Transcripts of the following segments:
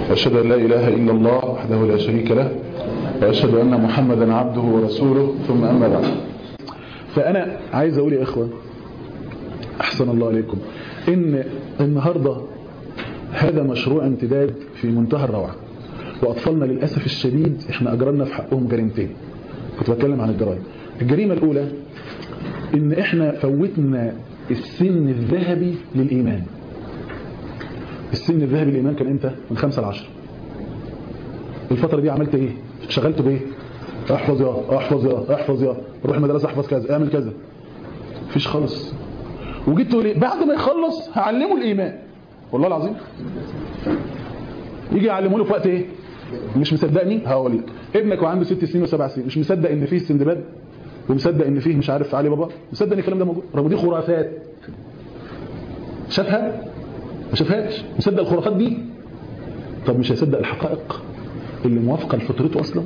وأشهد أن لا إله إلا الله وحده لا شريك له وأشهد أن محمدا عبده ورسوله ثم أما بعد فأنا عايز أقول يا إخوة أحسن الله عليكم إن النهاردة هذا مشروع امتداد في منتهى الروعة وأطفالنا للأسف الشديد إحنا أجرنا في حقهم جريمتين كنت بتكلم عن الجرائم الجريمة الأولى إن إحنا فوتنا السن الذهبي للإيمان السن الذهبي للإيمان كان إمتى؟ من خمسة لعشر الفترة دي عملت إيه؟ شغلت بإيه؟ احفظ يا احفظ يا احفظ يا روح المدرسة احفظ كذا اعمل كذا مفيش خالص وجيت تقول ايه بعد ما يخلص هعلمه الايمان والله العظيم يجي يعلمه له في وقت ايه مش مصدقني هقول لك ابنك وعنده ست سنين وسبع سنين مش مصدق ان فيه سندباد ومصدق ان فيه مش عارف علي بابا مصدق ان الكلام ده موجود رغم دي خرافات شافها ما شافهاش مصدق الخرافات دي طب مش هيصدق الحقائق اللي موافقه لفطرته اصلا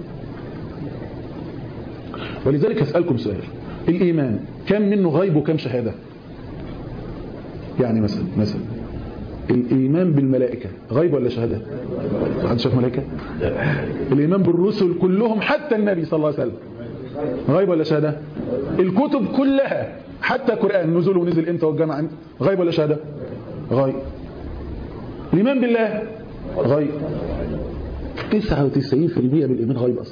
ولذلك هسألكم سؤال الإيمان كم منه غيب وكم شهادة يعني مثلا مثلا الإيمان بالملائكة غيب ولا شهادة حد شاف ملائكة الإيمان بالرسل كلهم حتى النبي صلى الله عليه وسلم غيب ولا شهادة الكتب كلها حتى قرآن نزل ونزل امتى والجامعة امتى غيب ولا شهادة غيب الإيمان بالله غيب 99% بالإيمان غيب أصلا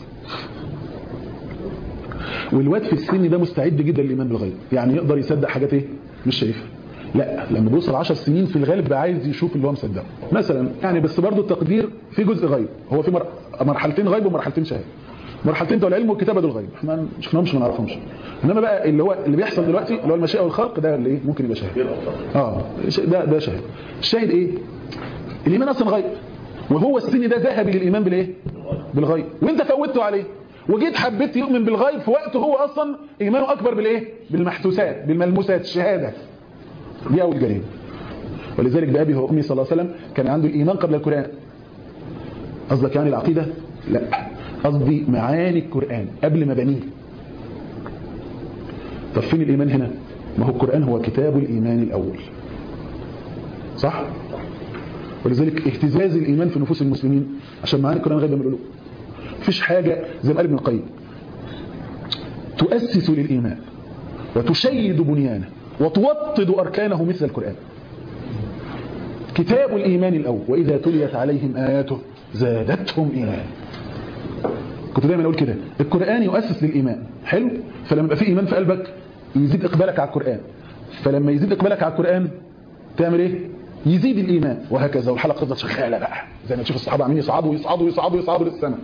والواد في السن ده مستعد جدا للايمان بالغيب يعني يقدر يصدق حاجات ايه مش شايفها لا لما بيوصل 10 سنين في الغالب بقى عايز يشوف اللي هو مصدقه مثلا يعني بس برضه التقدير في جزء غيب هو في مرحلتين غيب ومرحلتين شهاده مرحلتين بتوع العلم والكتابه دول غيب احنا ما شفناهمش ما نعرفهمش انما بقى اللي هو اللي بيحصل دلوقتي اللي هو المشيئه والخلق ده اللي ايه ممكن يبقى شاهد اه ده ده شاهد الشاهد ايه الايمان اصلا غيب وهو السن ده ذهبي للايمان بالايه بالغيب وانت فوتته عليه وجيت حبيت يؤمن بالغيب في وقت هو اصلا ايمانه اكبر بالايه بالمحسوسات بالملموسات الشهاده دي اول جريمه ولذلك بابي وامي صلى الله عليه وسلم كان عنده الايمان قبل القران قصدك يعني العقيده لا قصدي معاني القران قبل مبانيه طب فين الايمان هنا ما هو القران هو كتاب الايمان الاول صح ولذلك اهتزاز الايمان في نفوس المسلمين عشان معاني القران غير من القلوب مفيش حاجة زي ما قال ابن القيم تؤسس للإيمان وتشيد بنيانه وتوطد أركانه مثل القرآن كتاب الإيمان الأول وإذا تليت عليهم آياته زادتهم إيمان كنت دايما أقول كده القرآن يؤسس للإيمان حلو فلما يبقى في إيمان في قلبك يزيد إقبالك على القرآن فلما يزيد إقبالك على القرآن تعمل إيه يزيد الإيمان وهكذا والحلقة تفضل شغالة بقى زي ما تشوف الصحابة عاملين يصعدوا يصعدوا يصعدوا يصعدوا للسماء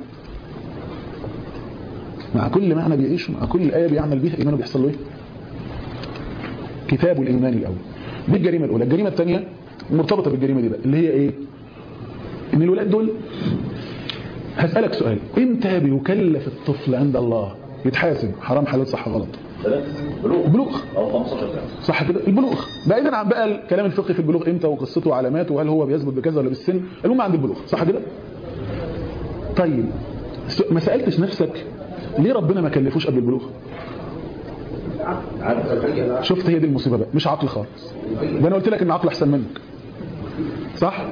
مع كل معنى بيعيشه مع كل آية بيعمل بيها إيمانه بيحصل له إيه كتاب الإيمان الأول دي الجريمة الأولى الجريمة الثانية مرتبطة بالجريمة دي بقى اللي هي إيه إن الولاد دول هسألك سؤال إمتى بيكلف الطفل عند الله يتحاسب حرام حلال صح غلط البلوغ صح كده البلوغ بعيدا عن بقى الكلام الفقهي في البلوغ امتى وقصته وعلاماته وهل هو بيثبت بكذا ولا بالسن المهم عند البلوغ صح كده طيب ما سألتش نفسك ليه ربنا ما كلفوش قبل البلوغ شفت هي دي المصيبة بقى مش عقل خالص ده انا قلت لك ان عقل احسن منك صح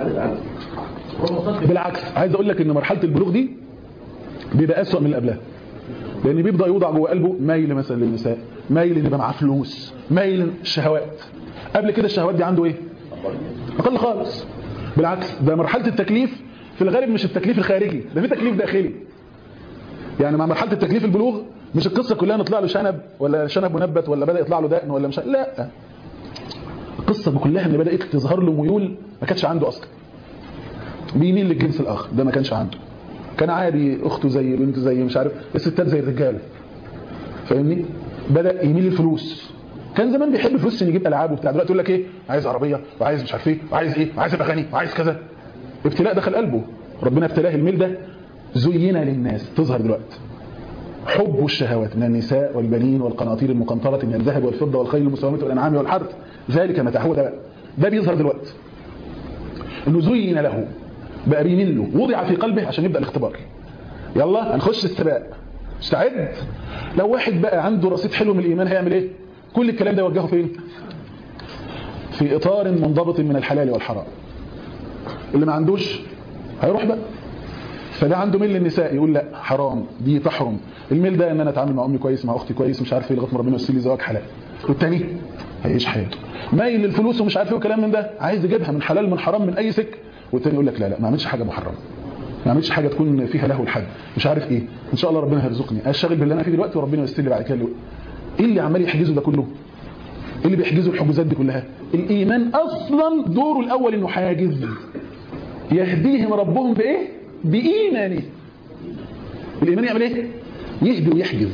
بالعكس عايز اقول لك ان مرحلة البلوغ دي بيبقى اسوأ من اللي قبلها لان بيبدا يوضع جوه قلبه ميل مثلا للنساء ميل ان يبقى معاه فلوس ميل الشهوات قبل كده الشهوات دي عنده ايه اقل خالص بالعكس ده مرحله التكليف في الغالب مش التكليف الخارجي ده في تكليف داخلي يعني مع مرحله التكليف البلوغ مش القصه كلها نطلع له شنب ولا شنب منبت ولا بدا يطلع له دقن ولا مش لا القصه كلها ان بدات تظهر له ميول ما كانتش عنده اصلا بيميل للجنس الاخر ده ما كانش عنده كان عادي اخته زي بنته زي مش عارف الستات زي الرجاله فاهمني بدا يميل للفلوس كان زمان بيحب الفلوس عشان يجيب العاب وبتاع دلوقتي يقول لك ايه عايز عربيه وعايز مش عارف ايه وعايز ايه وعايز ابقى غني وعايز كذا ابتلاء دخل قلبه ربنا ابتلاه الميل ده زين للناس تظهر دلوقتي حب الشهوات من النساء والبنين والقناطير المقنطرة من الذهب والفضة والخيل المسومة والأنعام والحرث ذلك متاع ده ده بيظهر دلوقتي انه زين له بقى بيميل له وضع في قلبه عشان يبدأ الاختبار يلا هنخش السباق استعد لو واحد بقى عنده رصيد حلو من الإيمان هيعمل ايه كل الكلام ده يوجهه فين في إطار منضبط من الحلال والحرام اللي ما عندوش هيروح بقى فده عنده ميل للنساء يقول لا حرام دي تحرم الميل ده ان انا اتعامل مع امي كويس مع اختي كويس مش عارف ايه لغايه ما ربنا يوصل لي زواج حلال والتاني هيعيش حياته مايل للفلوس ومش عارف ايه وكلام من ده عايز يجيبها من حلال من حرام من اي سكه والتاني يقول لك لا لا ما اعملش حاجه محرمه ما اعملش حاجه تكون فيها له الحد مش عارف ايه ان شاء الله ربنا هيرزقني اشتغل باللي انا فيه دلوقتي وربنا ييسر لي بعد كده ايه اللي عمال يحجزه ده كله ايه اللي بيحجزه الحجوزات دي كلها الايمان اصلا دوره الاول انه حاجز يهديهم ربهم بايه بايمانه الايمان يعمل ايه يهدي ويحجز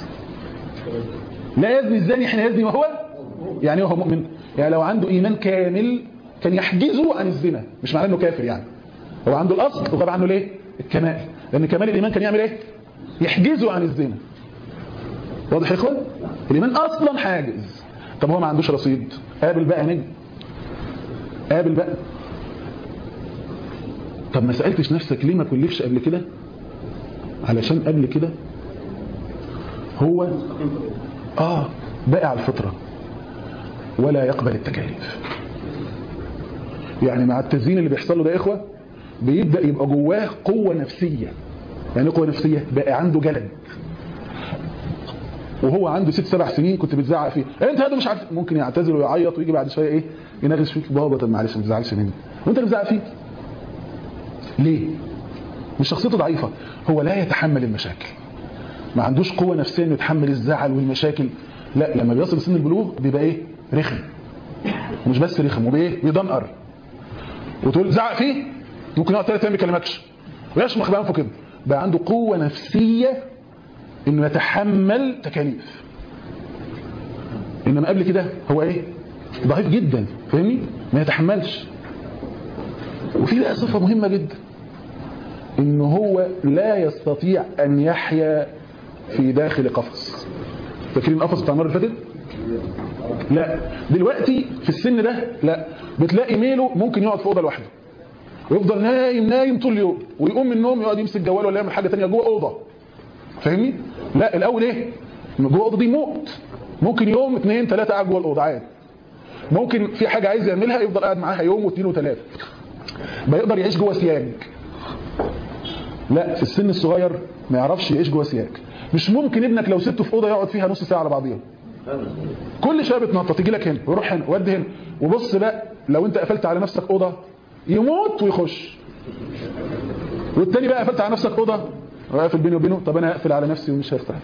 لا يزني الزاني حين يزني وهو يعني هو مؤمن يعني لو عنده ايمان كامل كان يحجزه عن الزنا مش معناه انه كافر يعني هو عنده الاصل وغاب عنه ليه الكمال لان كمال الايمان كان يعمل ايه يحجزه عن الزنا واضح يا اخوان الايمان اصلا حاجز طب هو ما عندوش رصيد قابل بقى نجم قابل بقى طب ما سالتش نفسك ليه ما كلفش قبل كده علشان قبل كده هو اه باقي على الفطره ولا يقبل التكاليف يعني مع التزيين اللي بيحصل له ده يا اخوه بيبدا يبقى جواه قوه نفسيه يعني قوه نفسيه بقى عنده جلد وهو عنده ست سبع سنين كنت بتزعق فيه انت هذا مش عارف ممكن يعتذر ويعيط ويجي بعد شويه ايه ينغش فيك بابا طب معلش ما تزعلش مني وانت اللي بتزعق فيه ليه مش شخصيته ضعيفه هو لا يتحمل المشاكل ما عندوش قوه نفسيه انه يتحمل الزعل والمشاكل لا لما بيصل سن البلوغ بيبقى ايه رخم ومش بس رخم وبايه بيدنقر وتقول زعق فيه ممكن يقعد ثلاث ايام ما يكلمكش ويشمخ بانفه كده بقى عنده قوه نفسيه انه يتحمل تكاليف انما قبل كده هو ايه ضعيف جدا فاهمني ما يتحملش وفي بقى صفه مهمه جدا ان هو لا يستطيع ان يحيا في داخل قفص فاكرين القفص بتاع المره اللي فاتت لا دلوقتي في السن ده لا بتلاقي ميله ممكن يقعد في اوضه لوحده ويفضل نايم نايم طول اليوم ويقوم من النوم يقعد يمسك جواله ولا يعمل حاجه ثانيه جوه اوضه فاهمني لا الاول ايه جوه الاوضه دي موت ممكن يوم اثنين ثلاثه قاعد جوه الاوضه عادي ممكن في حاجه عايز يعملها يفضل قاعد معاها يوم واثنين وثلاثه بيقدر يعيش جوه سياج لا في السن الصغير ما يعرفش يعيش جوه سياج مش ممكن ابنك لو سبته في اوضه يقعد فيها نص ساعه على بعضيها كل شويه بتنطط يجي لك هنا ويروح هنا ودي هنا وبص بقى لو انت قفلت على نفسك اوضه يموت ويخش والتاني بقى قفلت على نفسك اوضه وقافل بيني وبينه طب انا هقفل على نفسي ومش هفتح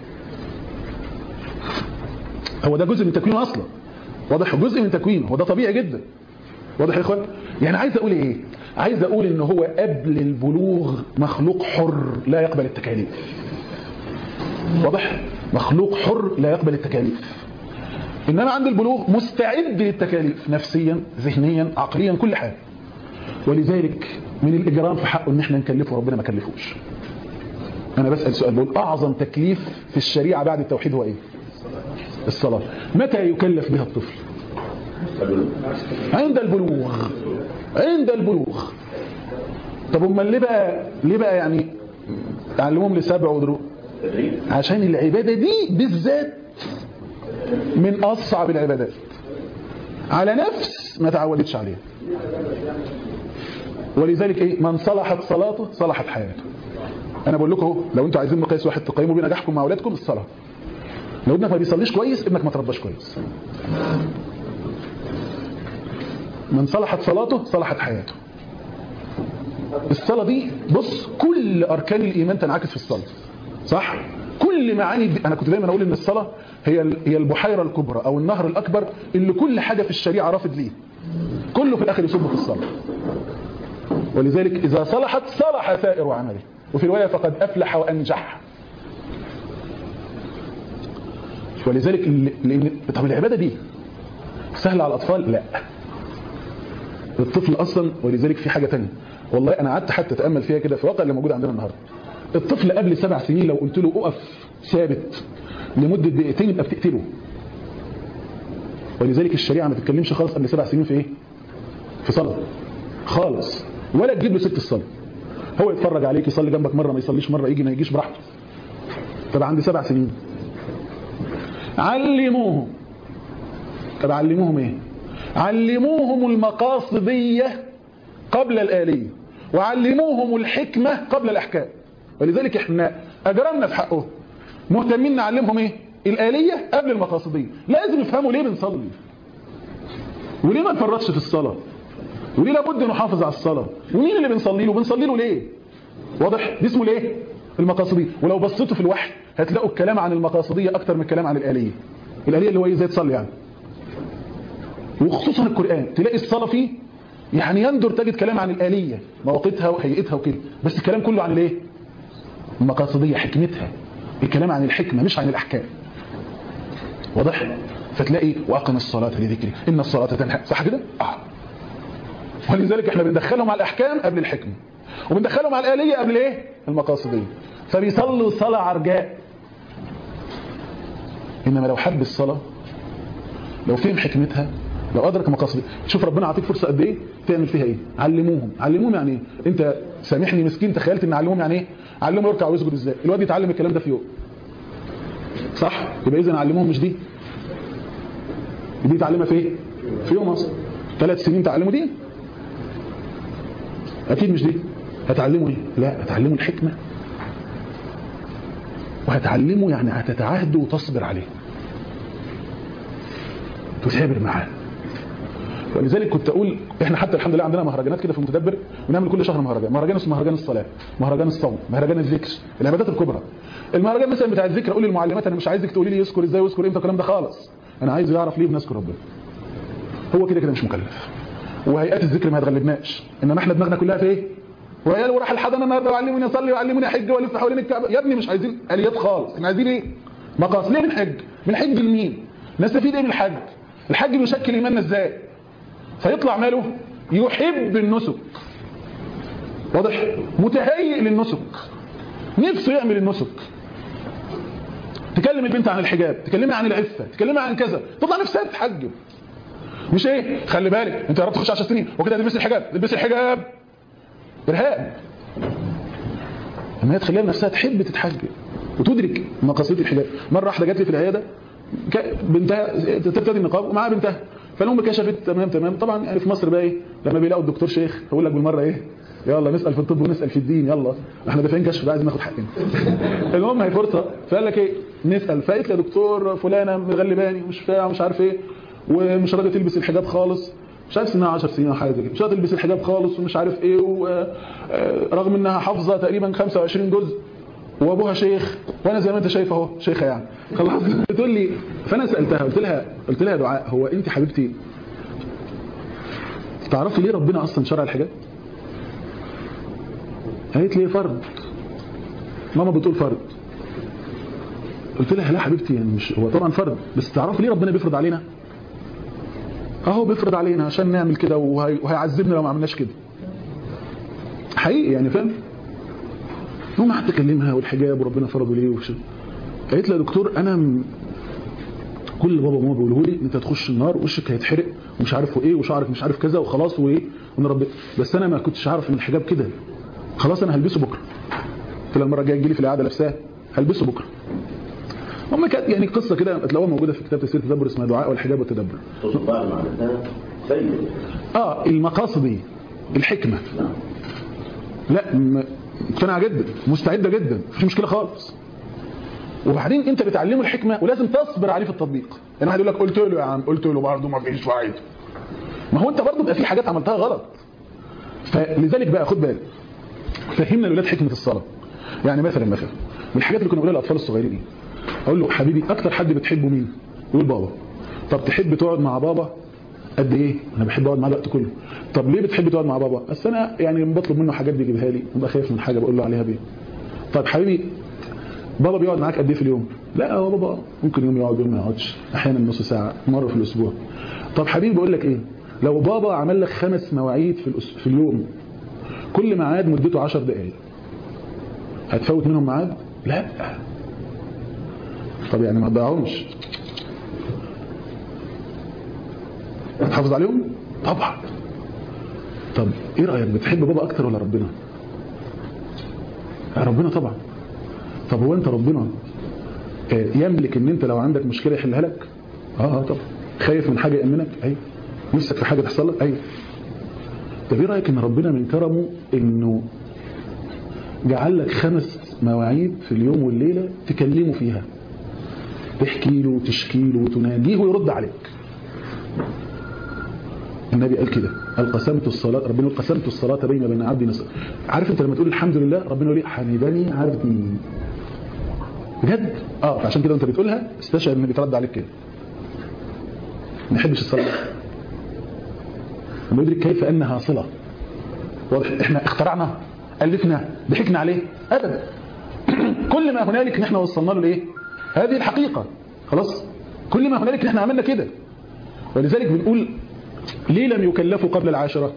هو ده جزء من تكوينه اصلا واضح جزء من تكوينه وده طبيعي جدا واضح يا اخوان يعني عايز اقول ايه عايز اقول ان هو قبل البلوغ مخلوق حر لا يقبل التكاليف واضح مخلوق حر لا يقبل التكاليف انما عند البلوغ مستعد للتكاليف نفسيا ذهنيا عقليا كل حاجه ولذلك من الاجرام في حقه ان احنا نكلفه ربنا ما كلفوش انا بسال سؤال بقول اعظم تكليف في الشريعه بعد التوحيد هو ايه الصلاه متى يكلف بها الطفل عند البلوغ عند البلوغ طب امال ليه بقى ليه بقى يعني تعلموهم لسبع ودروب عشان العباده دي بالذات من اصعب العبادات على نفس ما تعودتش عليها ولذلك ايه من صلحت صلاته صلحت حياته انا بقول لكم اهو لو انتوا عايزين مقياس واحد تقيموا بيه نجاحكم مع اولادكم الصلاه لو ابنك ما بيصليش كويس ابنك ما ترباش كويس من صلحت صلاته صلحت حياته الصلاه دي بص كل اركان الايمان تنعكس في الصلاه صح كل معاني انا كنت دايما اقول ان الصلاه هي هي البحيره الكبرى او النهر الاكبر اللي كل حاجه في الشريعه رافض ليه كله في الاخر يصب في الصلاه ولذلك اذا صلحت صلح سائر عمله وفي روايه فقد افلح وانجح ولذلك لان طب العباده دي سهله على الاطفال لا الطفل اصلا ولذلك في حاجه ثانيه والله انا قعدت حتى اتامل فيها كده في الواقع اللي موجود عندنا النهارده الطفل قبل سبع سنين لو قلت له اقف ثابت لمده دقيقتين يبقى بتقتله ولذلك الشريعه ما تتكلمش خالص قبل سبع سنين في ايه في صلاه خالص ولا تجيب له ست الصلاه هو يتفرج عليك يصلي جنبك مره ما يصليش مره يجي ما يجيش براحته طب عندي سبع سنين علموهم طب علموهم ايه علموهم المقاصديه قبل الآلية وعلموهم الحكمة قبل الأحكام ولذلك احنا أجرمنا في حقهم مهتمين نعلمهم ايه الآلية قبل المقاصدية لازم يفهموا ليه بنصلي وليه ما نفرطش في الصلاة وليه لابد نحافظ على الصلاة ومين اللي بنصلي له بنصلي له ليه واضح دي اسمه ليه المقاصدية ولو بصيتوا في الوحي هتلاقوا الكلام عن المقاصدية أكتر من الكلام عن الآلية الآلية اللي هو ازاي تصلي يعني وخصوصا القرآن تلاقي الصلاة فيه يعني يندر تجد كلام عن الآلية مواقيتها وهيئتها وكده بس الكلام كله عن الايه المقاصدية حكمتها الكلام عن الحكمة مش عن الأحكام واضح فتلاقي واقم الصلاة لذكري إن الصلاة تنهى صح كده آه. ولذلك احنا بندخلهم على الأحكام قبل الحكمة وبندخلهم على الآلية قبل ايه المقاصدية فبيصلوا صلاة عرجاء إنما لو حب الصلاة لو فهم حكمتها لو أدرك مقاصدها شوف ربنا عطيك فرصة قد إيه تعمل فيها إيه علموهم علموهم يعني إيه أنت سامحني مسكين تخيلت إن علموهم يعني إيه علمهم يركع ويسجد إزاي الواد يتعلم الكلام ده في يوم صح يبقى إذا علموهم مش دي دي تعلمها في إيه في يوم أصلا ثلاث سنين تعلموا دي أكيد مش دي هتعلموا إيه لا هتعلموا الحكمة وهتعلموا يعني هتتعاهدوا وتصبر عليه تثابر معاه ولذلك كنت اقول احنا حتى الحمد لله عندنا مهرجانات كده في المتدبر بنعمل كل شهر مهرجان مهرجان اسمه مهرجان الصلاه مهرجان الصوم مهرجان الذكر العبادات الكبرى المهرجان مثلا بتاع الذكر اقول للمعلمات انا مش عايزك تقولي لي يذكر ازاي ويذكر امتى الكلام ده خالص انا عايز يعرف ليه بنذكر ربنا هو كده كده مش مكلف وهيئات الذكر ما هتغلبناش انما احنا دماغنا كلها في ايه وقال وراح الحضانه النهارده وعلموني اصلي وعلموني احج والف حوالين الكعبه يا ابني مش عايزين اليات خالص احنا عايزين ايه مقاصد ليه بنحج بنحج لمين نستفيد ايه من الحج الحج بيشكل ايماننا ازاي فيطلع ماله يحب النسك واضح متهيئ للنسك نفسه يعمل النسك تكلم البنت عن الحجاب تكلمها عن العفه تكلمها عن كذا تطلع نفسها تتحجب مش ايه خلي بالك انت يا رب تخش 10 سنين وكده تلبسي الحجاب تلبسي الحجاب ارهاب اما هي تخليها نفسها تحب تتحجب وتدرك مقاصد الحجاب مره واحده جات لي في العياده بنتها ترتدي النقاب ومعاها بنتها فالام كشفت تمام تمام طبعا يعني في مصر بقى ايه لما بيلاقوا الدكتور شيخ يقول لك بالمره ايه يلا نسال في الطب ونسال في الدين يلا احنا دافعين كشف بقى عايزين ناخد حقنا المهم هي فرصه فقال لك ايه نسال فقالت لي يا دكتور فلانه مغلباني ومش فاهم مش عارف ايه ومش راضيه تلبس الحجاب خالص مش عارف سنها 10 سنين او حاجه زي كده مش راضيه تلبس الحجاب خالص ومش عارف ايه ورغم انها حافظه تقريبا 25 جزء وابوها شيخ وانا زي ما انت شايف اهو شيخه يعني خلاص بتقول لي فانا سالتها قلت لها قلت لها يا دعاء هو انت حبيبتي تعرفي ليه ربنا اصلا شرع الحجاب قالت لي فرض ماما بتقول فرض قلت لها لا حبيبتي يعني مش هو طبعا فرض بس تعرفي ليه ربنا بيفرض علينا اهو بيفرض علينا عشان نعمل كده وهي... وهيعذبنا لو ما عملناش كده حقيقي يعني فاهم المهم قعدت اكلمها والحجاب وربنا فرضه ليه وش قالت لي يا دكتور انا م... كل بابا وماما بيقولوا لي انت تخش النار وشك هيتحرق ومش عارف ايه وشعرك مش عارف كذا وخلاص وايه وانا ربنا بس انا ما كنتش عارف ان الحجاب كده خلاص انا هلبسه بكره قلت لها المره الجايه تجي لي في القعده لابساه هلبسه بكره هم كانت يعني قصه كده تلاقوها موجوده في كتاب تفسير التدبر اسمها دعاء والحجاب والتدبر اه المقاصد دي الحكمه لا مقتنعه جدا مستعده جدا مفيش مشكله خالص وبعدين انت بتعلمه الحكمه ولازم تصبر عليه في التطبيق يعني واحد يقول لك قلت له يا عم قلت له برضه ما فيش فايده ما هو انت برضه بقى في حاجات عملتها غلط فلذلك بقى خد بالك فهمنا الاولاد حكمه الصلاه يعني مثلا مثلا من الحاجات اللي كنا بنقولها للاطفال الصغيرين ايه اقول له حبيبي اكتر حد بتحبه مين يقول بابا طب تحب تقعد مع بابا قد ايه انا بحب اقعد معاه الوقت كله طب ليه بتحب تقعد مع بابا بس انا يعني بطلب منه حاجات بيجيبها لي ببقى خايف من حاجه بقول له عليها بيه طب حبيبي بابا بيقعد معاك قد ايه في اليوم لا هو بابا ممكن يوم يقعد يوم ما يقعدش احيانا نص ساعه مره في الاسبوع طب حبيبي بقول لك ايه لو بابا عمل لك خمس مواعيد في الأس... في اليوم كل ميعاد مدته 10 دقائق هتفوت منهم ميعاد لا طب يعني ما تضيعهمش هتحافظ عليهم طبعا طب ايه رايك بتحب بابا اكتر ولا ربنا ربنا طبعا طب هو انت ربنا يملك ان انت لو عندك مشكله يحلها لك اه اه طبعا خايف من حاجه يامنك ايوه نفسك في حاجه تحصل لك ايوه طب ايه رايك ان ربنا من كرمه انه جعل لك خمس مواعيد في اليوم والليله تكلمه فيها تحكي له وتشكي له وتناجيه ويرد عليك النبي قال كده قال قسمت الصلاة ربنا يقول قسمت الصلاة بين بين عبدي نصر عارف انت لما تقول الحمد لله ربنا يقول حمدني عبدي بجد اه عشان كده انت بتقولها استشعر ان بيترد عليك كده ما يحبش الصلاة لما يدرك كيف انها صلة واضح احنا اخترعنا الفنا ضحكنا عليه ابدا كل ما هنالك ان احنا وصلنا له لايه هذه الحقيقة خلاص كل ما هنالك ان احنا عملنا كده ولذلك بنقول ليه لم يكلفوا قبل العاشرة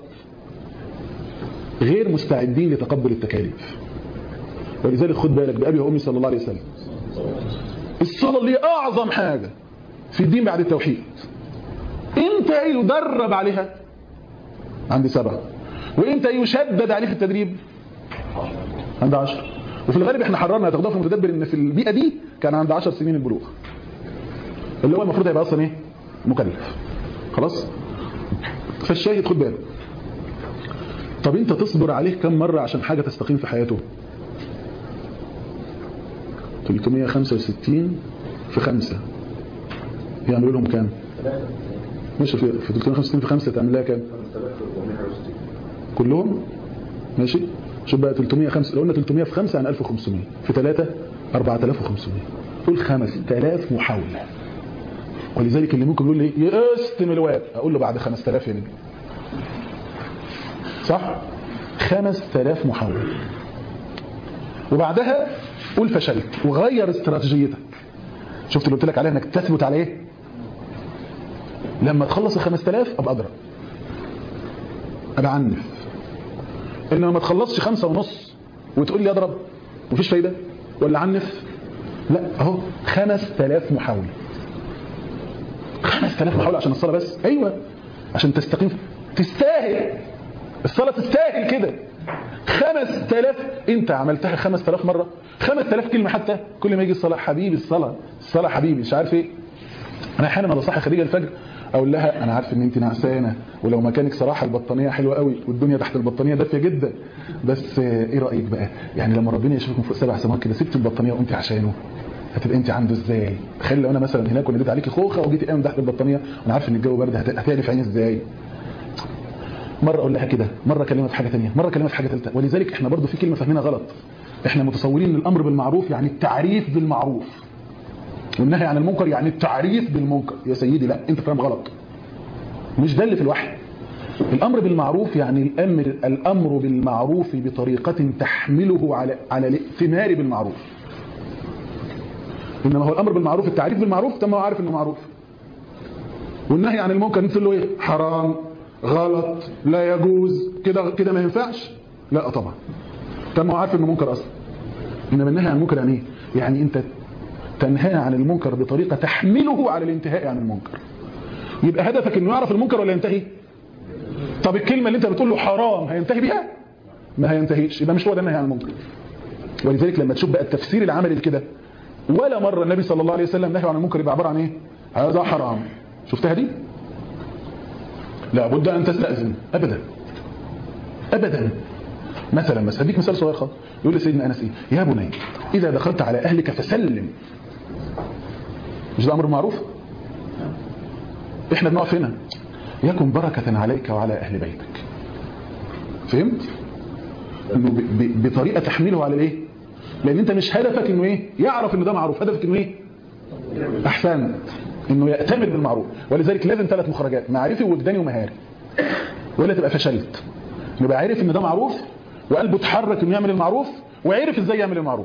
غير مستعدين لتقبل التكاليف ولذلك خد بالك بأبي وأمي صلى الله عليه وسلم الصلاة اللي أعظم حاجة في الدين بعد التوحيد امتى يدرب عليها عندي سبعة وامتى يشدد عليه في التدريب عند عشر وفي الغالب احنا حررنا تاخدوها في المتدبر ان في البيئة دي كان عند عشر سنين البلوغ اللي هو المفروض هيبقى اصلا ايه مكلف خلاص فالشاهد خد بالك طب انت تصبر عليه كم مرة عشان حاجة تستقيم في حياته 365 في خمسة يعملوا لهم كام ماشي في, في 365 في خمسة تعمل لها كام كلهم ماشي شوف بقى 305 لو قلنا 300 في 5 عن 1500 في 3 4500 قول 5000 محاولة ولذلك اللي ممكن يقول لي يقست من الواد اقول له بعد 5000 يا نجم صح 5000 محاولة وبعدها قول فشلت وغير استراتيجيتك شفت اللي قلت لك عليه انك تثبت على ايه لما تخلص ال 5000 ابقى ادرى ابقى عنف انما ما تخلصش خمسة ونص وتقول لي اضرب مفيش فايدة ولا عنف لا اهو 5000 محاولة 5000 محاولة عشان الصلاة بس ايوه عشان تستقيم تستاهل الصلاة تستاهل كده 5000 انت عملتها 5000 مرة 5000 كلمة حتى كل ما يجي الصلاة حبيبي الصلاة الصلاة حبيبي مش عارف ايه انا احيانا بصحي خديجة الفجر اقول لها انا عارف ان انت نعسانه ولو مكانك صراحه البطانيه حلوه قوي والدنيا تحت البطانيه دافيه جدا بس ايه رايك بقى يعني لما ربنا يشوفك من فوق سبع سماوات كده سبت البطانيه وقمتي عشانه هتبقى انت عنده ازاي تخيل لو انا مثلا هناك وناديت عليكي خوخه وجيتي قايمه تحت البطانيه وانا عارف ان الجو برد هتقلي في عيني ازاي مره اقول لها كده مره اكلمها في حاجه ثانيه مره اكلمها في حاجه ثالثه ولذلك احنا برضو في كلمه فاهمينها غلط احنا متصورين ان الامر بالمعروف يعني التعريف بالمعروف والنهي عن المنكر يعني التعريف بالمنكر يا سيدي لا انت فاهم غلط مش ده اللي في الوحي الامر بالمعروف يعني الامر الامر بالمعروف بطريقه تحمله على على الائتمار بالمعروف انما هو الامر بالمعروف التعريف بالمعروف تم هو عارف انه معروف والنهي عن المنكر انت له ايه حرام غلط لا يجوز كده كده ما ينفعش لا طبعا تم هو عارف انه منكر اصلا انما النهي عن المنكر يعني ايه يعني انت تنهى عن المنكر بطريقه تحمله على الانتهاء عن المنكر يبقى هدفك انه يعرف المنكر ولا ينتهي طب الكلمه اللي انت بتقول له حرام هينتهي بيها ما هينتهيش يبقى مش هو ده النهي عن المنكر ولذلك لما تشوف بقى التفسير العملي لكده ولا مره النبي صلى الله عليه وسلم نهى عن المنكر يبقى عباره عن ايه هذا حرام شفتها دي لابد ان تستاذن ابدا ابدا مثلا مثلا اديك مثال صغير خالص يقول لسيدنا انس ايه يا بني اذا دخلت على اهلك فسلم مش ده امر معروف احنا بنقف هنا يكن بركة عليك وعلى أهل بيتك فهمت؟ انه بطريقة تحمله على الايه لان انت مش هدفك انه ايه يعرف انه ده معروف هدفك انه ايه احسنت انه يأتمر بالمعروف ولذلك لازم ثلاث مخرجات معرفي ووجداني ومهاري ولا تبقى فشلت يبقى عارف ان ده معروف وقلبه اتحرك انه يعمل المعروف وعرف ازاي يعمل المعروف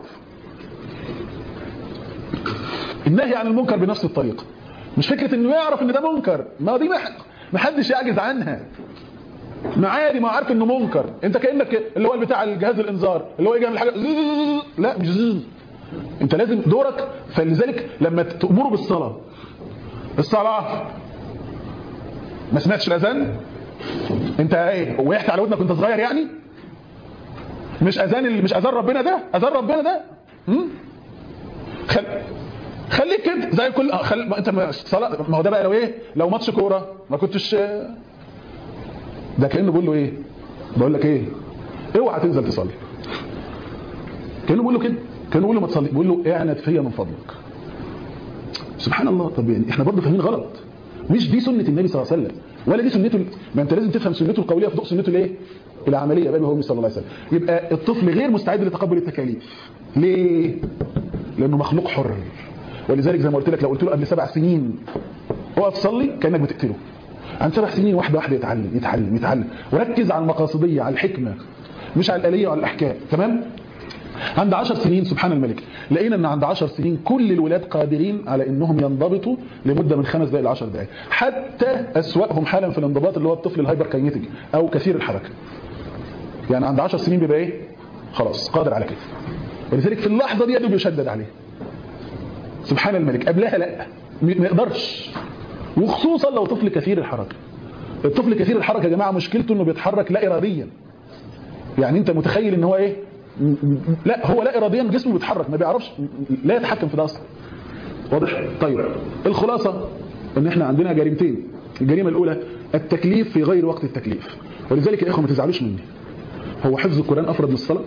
النهي عن المنكر بنفس الطريقه مش فكرة انه يعرف ان ده منكر ما دي ما حدش يعجز عنها ما عادي ما عارف انه منكر انت كانك اللي هو بتاع الجهاز الانذار اللي هو يجي يعمل حاجه لا مش زز. انت لازم دورك فلذلك لما تامره بالصلاه الصلاه ما سمعتش الاذان انت ايه وقعت على ودنك وانت صغير يعني مش اذان مش اذان ربنا ده اذان ربنا ده خل... خليك كده زي كل خل... ما انت صلاة ما هو ده بقى لو ايه لو ماتش كوره ما كنتش ده كانه بيقول له ايه بقول لك ايه اوعى تنزل تصلي كانوا بيقولوا كده كانوا بيقولوا ما تصلي بيقول له اعنت فيا من فضلك سبحان الله طب يعني احنا برضه فاهمين غلط مش دي سنه النبي صلى الله عليه وسلم ولا دي سنته ما انت لازم تفهم سنته القوليه في ضوء سنته الايه العمليه بقى هو صلى الله عليه وسلم يبقى الطفل غير مستعد لتقبل التكاليف ليه لانه مخلوق حر ولذلك زي ما قلت لك لو قلت له قبل سبع سنين اقف صلي كانك بتقتله عن سبع سنين واحده واحده يتعلم يتعلم يتعلم وركز على المقاصديه على الحكمه مش على الاليه وعلى الاحكام تمام عند عشر سنين سبحان الملك لقينا ان عند عشر سنين كل الولاد قادرين على انهم ينضبطوا لمده من خمس دقائق ل 10 دقائق حتى اسواهم حالا في الانضباط اللي هو الطفل الهايبر كاينيتيك او كثير الحركه يعني عند 10 سنين بيبقى ايه خلاص قادر على كده ولذلك في اللحظه دي يده بيشدد عليه سبحان الملك قبلها لا ما يقدرش وخصوصا لو طفل كثير الحركه الطفل كثير الحركه يا جماعه مشكلته انه بيتحرك لا اراديا يعني انت متخيل ان هو ايه لا هو لا اراديا جسمه بيتحرك ما بيعرفش لا يتحكم في ده اصلا واضح طيب الخلاصه ان احنا عندنا جريمتين الجريمه الاولى التكليف في غير وقت التكليف ولذلك يا اخوه ما تزعلوش مني هو حفظ القران افرض من الصلاه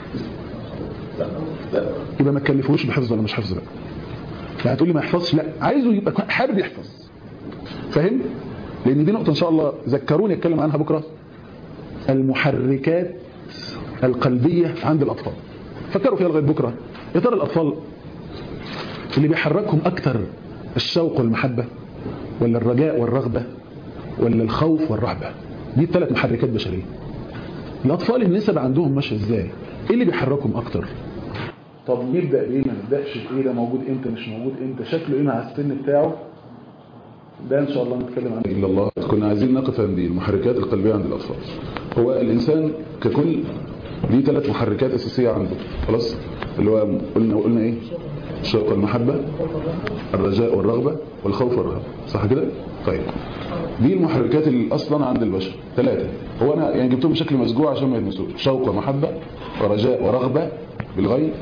يبقى ما تكلفوش بحفظ ولا مش حفظ بقى لا هتقول لي ما يحفظش لا عايزه يبقى حابب يحفظ فاهم لان دي نقطه ان شاء الله ذكروني اتكلم عنها بكره المحركات القلبيه عند الاطفال فكروا فيها لغايه بكره يا ترى الاطفال اللي بيحركهم اكتر الشوق والمحبه ولا الرجاء والرغبه ولا الخوف والرهبه دي الثلاث محركات بشريه الاطفال النسب عندهم ماشيه ازاي ايه اللي بيحركهم اكتر طب نبدا بايه ما نبداش بايه ده موجود امتى مش موجود امتى شكله ايه مع السن بتاعه ده ان شاء الله نتكلم عنه الا الله كنا عايزين نقف عند المحركات القلبيه عند الاطفال هو الانسان ككل ليه ثلاث محركات اساسيه عنده خلاص اللي هو قلنا قلنا ايه الشوق والمحبه الرجاء والرغبه والخوف والرهبه صح كده طيب دي المحركات اللي اصلا عند البشر ثلاثه هو انا يعني جبتهم بشكل مسجوع عشان ما يلمسوش شوق ومحبه ورجاء ورغبه بالغيب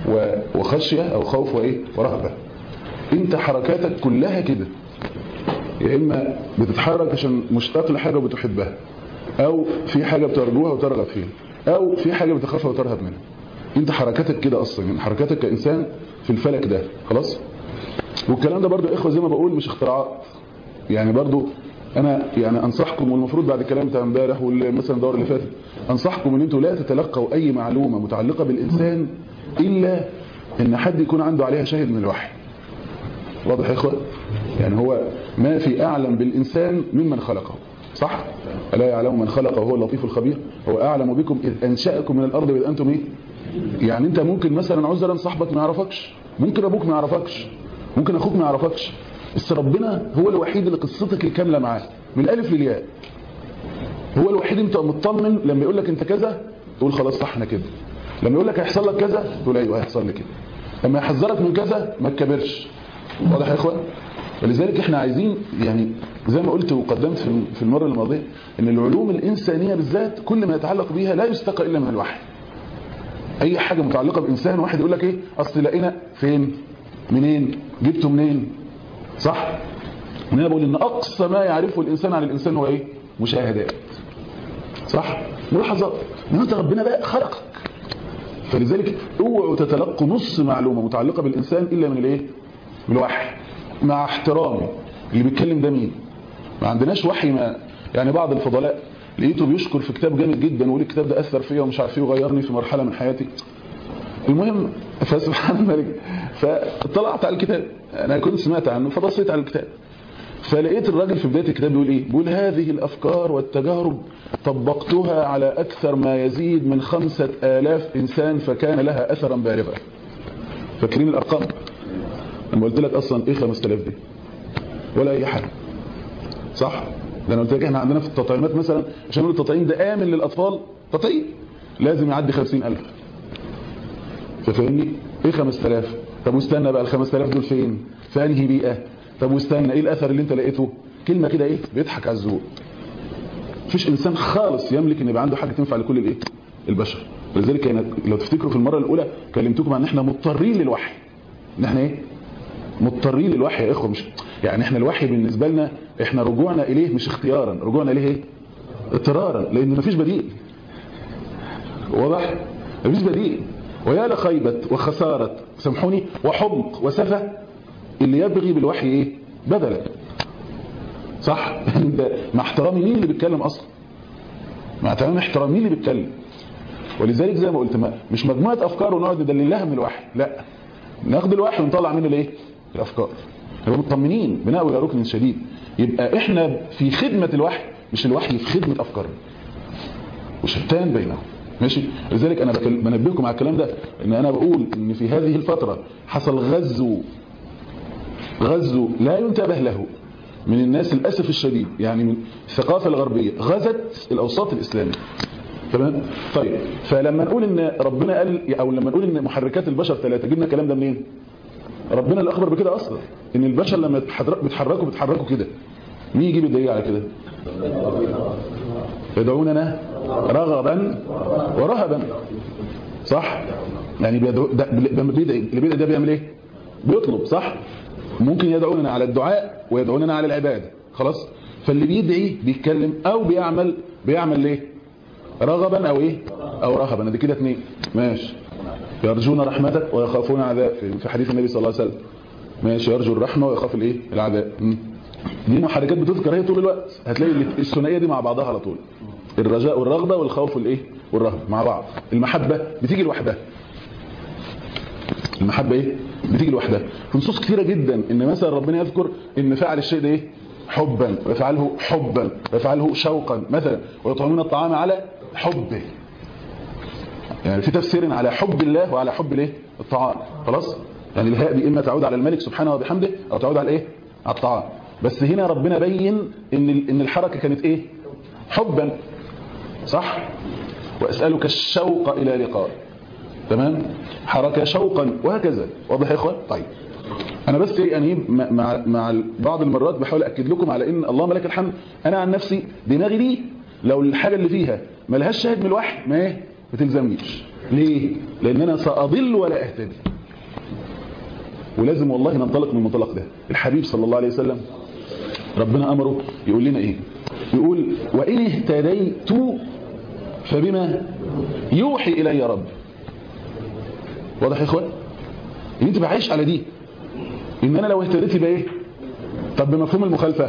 وخشيه او خوف وايه ورهبه انت حركاتك كلها كده يا اما بتتحرك عشان مشتاق لحاجه بتحبها او في حاجه بترجوها وترغب فيها او في حاجه بتخافها وترهب منها انت حركاتك كده اصلا يعني حركاتك كانسان في الفلك ده خلاص والكلام ده برضو يا اخوه زي ما بقول مش اختراعات يعني برضو انا يعني انصحكم والمفروض بعد الكلام بتاع امبارح ومثلا الدور اللي فاتت انصحكم ان انتوا لا تتلقوا اي معلومه متعلقه بالانسان الا ان حد يكون عنده عليها شاهد من الوحي واضح يا اخوه يعني هو ما في اعلم بالانسان ممن خلقه صح الا يعلم من خلق وهو اللطيف الخبير هو اعلم بكم اذ انشاكم من الارض واذ انتم ايه يعني انت ممكن مثلا عذرا صاحبك ما يعرفكش ممكن ابوك ما يعرفكش ممكن اخوك ما يعرفكش بس ربنا هو الوحيد اللي قصتك الكامله معاه من الالف للياء هو الوحيد انت مطمن لما يقول لك انت كذا تقول خلاص صح انا كده لما يقول لك هيحصل لك كذا تقول ايوه هيحصل لي كده لما يحذرك من كذا ما تكبرش واضح يا اخوان ولذلك احنا عايزين يعني زي ما قلت وقدمت في المره الماضيه ان العلوم الانسانيه بالذات كل ما يتعلق بيها لا يستقى الا من الوحي اي حاجه متعلقه بانسان واحد يقول لك ايه اصل لقينا فين منين جبته منين صح انا بقول ان اقصى ما يعرفه الانسان عن الانسان هو ايه مشاهدات صح ملاحظات انت ربنا بقى خلقك فلذلك اوعوا تتلقوا نص معلومه متعلقه بالانسان الا من الايه من الوحي مع احترامي اللي بيتكلم ده مين ما عندناش وحي ما يعني بعض الفضلاء لقيته بيشكر في كتاب جامد جدا ويقول الكتاب ده اثر فيا ومش عارف ايه وغيرني في مرحله من حياتي المهم فسبحان الملك فاطلعت على الكتاب انا كنت سمعت عنه فبصيت على الكتاب فلقيت الراجل في بدايه الكتاب بيقول ايه بيقول هذه الافكار والتجارب طبقتها على اكثر ما يزيد من خمسة آلاف انسان فكان لها اثرا بارغا فاكرين الارقام لما قلت لك اصلا ايه 5000 دي ولا اي حاجه صح ده انا قلت لك احنا عندنا في التطعيمات مثلا عشان نقول التطعيم ده امن للاطفال تطعيم لازم يعدي 50000 ففهمني ايه 5000 طب واستنى بقى ال 5000 دول فين في انهي بيئه طب واستنى ايه الاثر اللي انت لقيته كلمه كده ايه بيضحك على الذوق مفيش انسان خالص يملك ان يبقى عنده حاجه تنفع لكل الايه البشر ولذلك لو تفتكروا في المره الاولى كلمتكم عن ان احنا مضطرين للوحي ان احنا ايه مضطرين للوحي يا اخوه مش يعني احنا الوحي بالنسبه لنا احنا رجوعنا اليه مش اختيارا رجوعنا اليه ايه اضطرارا لان مفيش بديل واضح مفيش بديل ويا لخيبة وخسارة سامحوني وحمق وسفة اللي يبغي بالوحي ايه بدلا صح انت مع احترامي مين اللي بيتكلم اصلا مع تمام احترام مين اللي بيتكلم ولذلك زي ما قلت ما مش مجموعه افكار ونقعد ندلل لها من الوحي لا ناخد الوحي ونطلع منه الايه الافكار نبقى مطمنين بناء الى ركن شديد يبقى احنا في خدمه الوحي مش الوحي في خدمه افكارنا وشتان بينهم ماشي لذلك انا بكل- بنبهكم على الكلام ده ان انا بقول ان في هذه الفتره حصل غزو غزو لا ينتبه له من الناس للاسف الشديد يعني من الثقافه الغربيه غزت الاوساط الاسلاميه تمام طيب فلما نقول ان ربنا قال او لما نقول ان محركات البشر ثلاثه جبنا الكلام ده منين ربنا اللي اخبر بكده اصلا ان البشر لما بيتحرك- بيتحركوا بيتحركوا كده مين يجيب الدليل على كده يدعوننا رغبا ورهبا صح يعني بيدعو ده لما بيدعي اللي بيدعي ده بيعمل ايه بيطلب صح ممكن يدعوننا على الدعاء ويدعوننا على العباده خلاص فاللي بيدعي بيتكلم او بيعمل بيعمل ليه رغبا او ايه او رهبا دي كده اتنين ماشي يرجون رحمتك ويخافون عذاب في- في حديث النبي صلى الله عليه وسلم ماشي يرجو الرحمه ويخاف الايه العذاب مم. دي محركات بتذكر هي طول الوقت هتلاقي الثنائيه دي مع بعضها على طول الرجاء والرغبه والخوف والايه والرهبه مع بعض المحبه بتيجي لوحدها المحبه ايه بتيجي لوحدها في نصوص كثيره جدا ان مثلا ربنا يذكر ان فعل الشيء ده ايه حبا ويفعله حبا ويفعله شوقا مثلا ويطعمون الطعام على حبه يعني في تفسير على حب الله وعلى حب الايه الطعام خلاص يعني الهاء دي اما تعود على الملك سبحانه وبحمده او تعود على الايه على الطعام بس هنا ربنا بين ان ال- ان الحركه كانت ايه حبا صح واسالك الشوق الى لقاء تمام حركه شوقا وهكذا واضح يا اخوان طيب انا بس يعني مع مع- مع بعض المرات بحاول اكد لكم على ان اللهم لك الحمد انا عن نفسي دماغي دي لو الحاجه اللي فيها ما لهاش شاهد من الوحي ما ايه ما تلزمنيش ليه لان انا ساضل ولا اهتدي ولازم والله ننطلق من المنطلق ده الحبيب صلى الله عليه وسلم ربنا امره يقول لنا ايه يقول وان اهتديت فبما يوحي الي ربي واضح يا اخوان ان انت بعيش على دي ان انا لو اهتديت يبقى ايه طب بمفهوم المخالفه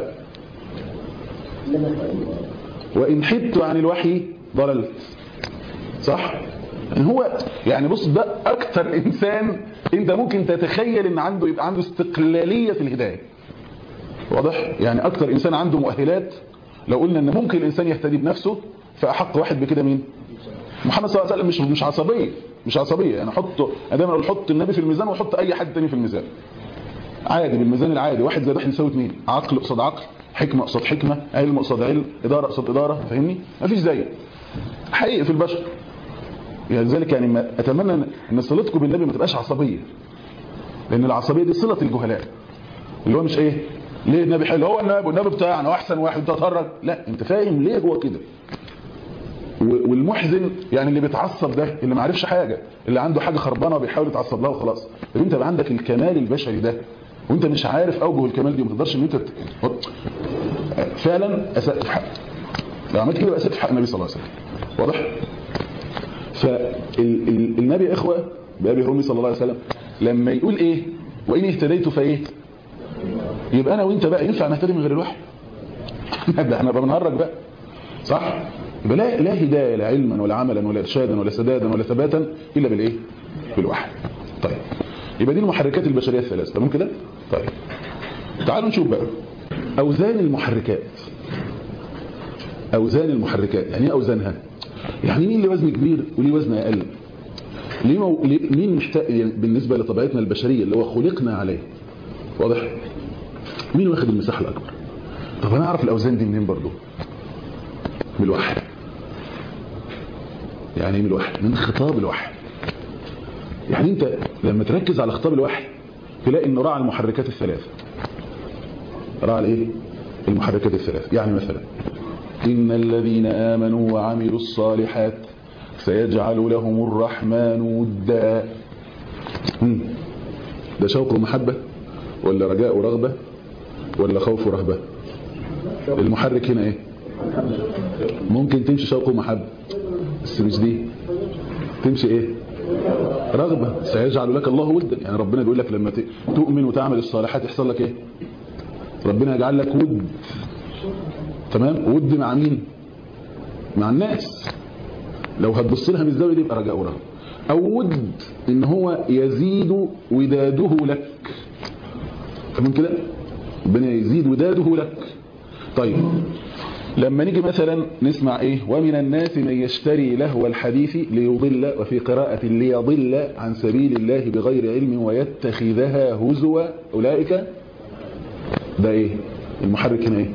وان حدت عن الوحي ضللت صح يعني هو يعني بص ده اكتر انسان انت ممكن تتخيل ان عنده يبقى عنده استقلاليه في الهدايه واضح يعني اكتر انسان عنده مؤهلات لو قلنا ان ممكن الانسان يهتدي بنفسه فاحق واحد بكده مين محمد صلى الله عليه وسلم مش مش عصبيه مش عصبيه يعني حط انا دايما اقول حط النبي في الميزان وحط اي حد تاني في الميزان عادي بالميزان العادي واحد زائد واحد يساوي اثنين عقل قصاد عقل حكمه قصاد حكمه علم قصاد علم اداره قصاد اداره فاهمني مفيش زيه حقيقي في البشر يعني ذلك يعني ما اتمنى ان إن صلتكم بالنبي ما تبقاش عصبيه لان العصبيه دي صله الجهلاء اللي هو مش ايه ليه النبي حلو هو النبي والنبي بتاعنا واحسن واحد تتهرج لا انت فاهم ليه هو كده و- والمحزن يعني اللي بيتعصب ده اللي ما عرفش حاجه اللي عنده حاجه خربانه وبيحاول يتعصب لها وخلاص طب انت بقى عندك الكمال البشري ده وانت مش عارف اوجه الكمال دي وما تقدرش ان انت ت- فعلا اسأت في حق لو عملت كده بقى اسأت في حق النبي صلى الله عليه وسلم واضح فالنبي يا اخوه بابي هرمي صلى الله عليه وسلم لما يقول ايه وان اهتديت فايه يبقى انا وانت بقى ينفع نهتدي من غير الوحي ده احنا بقى بنهرج بقى صح يبقى لا لا هدايه لا علما ولا عملا ولا ارشادا ولا سدادا ولا ثباتا الا بالايه بالوحي طيب يبقى دي المحركات البشريه الثلاث تمام كده طيب تعالوا نشوف بقى اوزان المحركات اوزان المحركات يعني ايه اوزانها يعني مين اللي وزن كبير وليه وزن اقل ليه مو... ليه- مين محتاج يعني بالنسبه لطبيعتنا البشريه اللي هو خلقنا عليه واضح مين واخد المساحه الاكبر طب انا اعرف الاوزان دي منين برضو من الوحي يعني ايه من الوحي من خطاب الوحي يعني انت لما تركز على خطاب الوحي تلاقي انه راعى المحركات الثلاثه راعى الايه المحركات الثلاث يعني مثلا إن الذين آمنوا وعملوا الصالحات سيجعل لهم الرحمن ودا مم. ده شوق ومحبة ولا رجاء ورغبة ولا خوف ورهبة المحرك هنا ايه ممكن تمشي شوق ومحبة بس مش دي تمشي ايه رغبة سيجعل لك الله ودا يعني ربنا بيقول لك لما ت- تؤمن وتعمل الصالحات يحصل لك ايه ربنا يجعل لك ود تمام ود مع مين مع الناس لو هتبص لها من الزاويه دي يبقى رجاء ورغبه او ود ان هو يزيد وداده لك تمام كده ربنا يزيد وداده لك طيب لما نيجي مثلا نسمع ايه ومن الناس من يشتري لهو الحديث ليضل وفي قراءة ليضل عن سبيل الله بغير علم ويتخذها هزوا اولئك ده ايه المحرك هنا ايه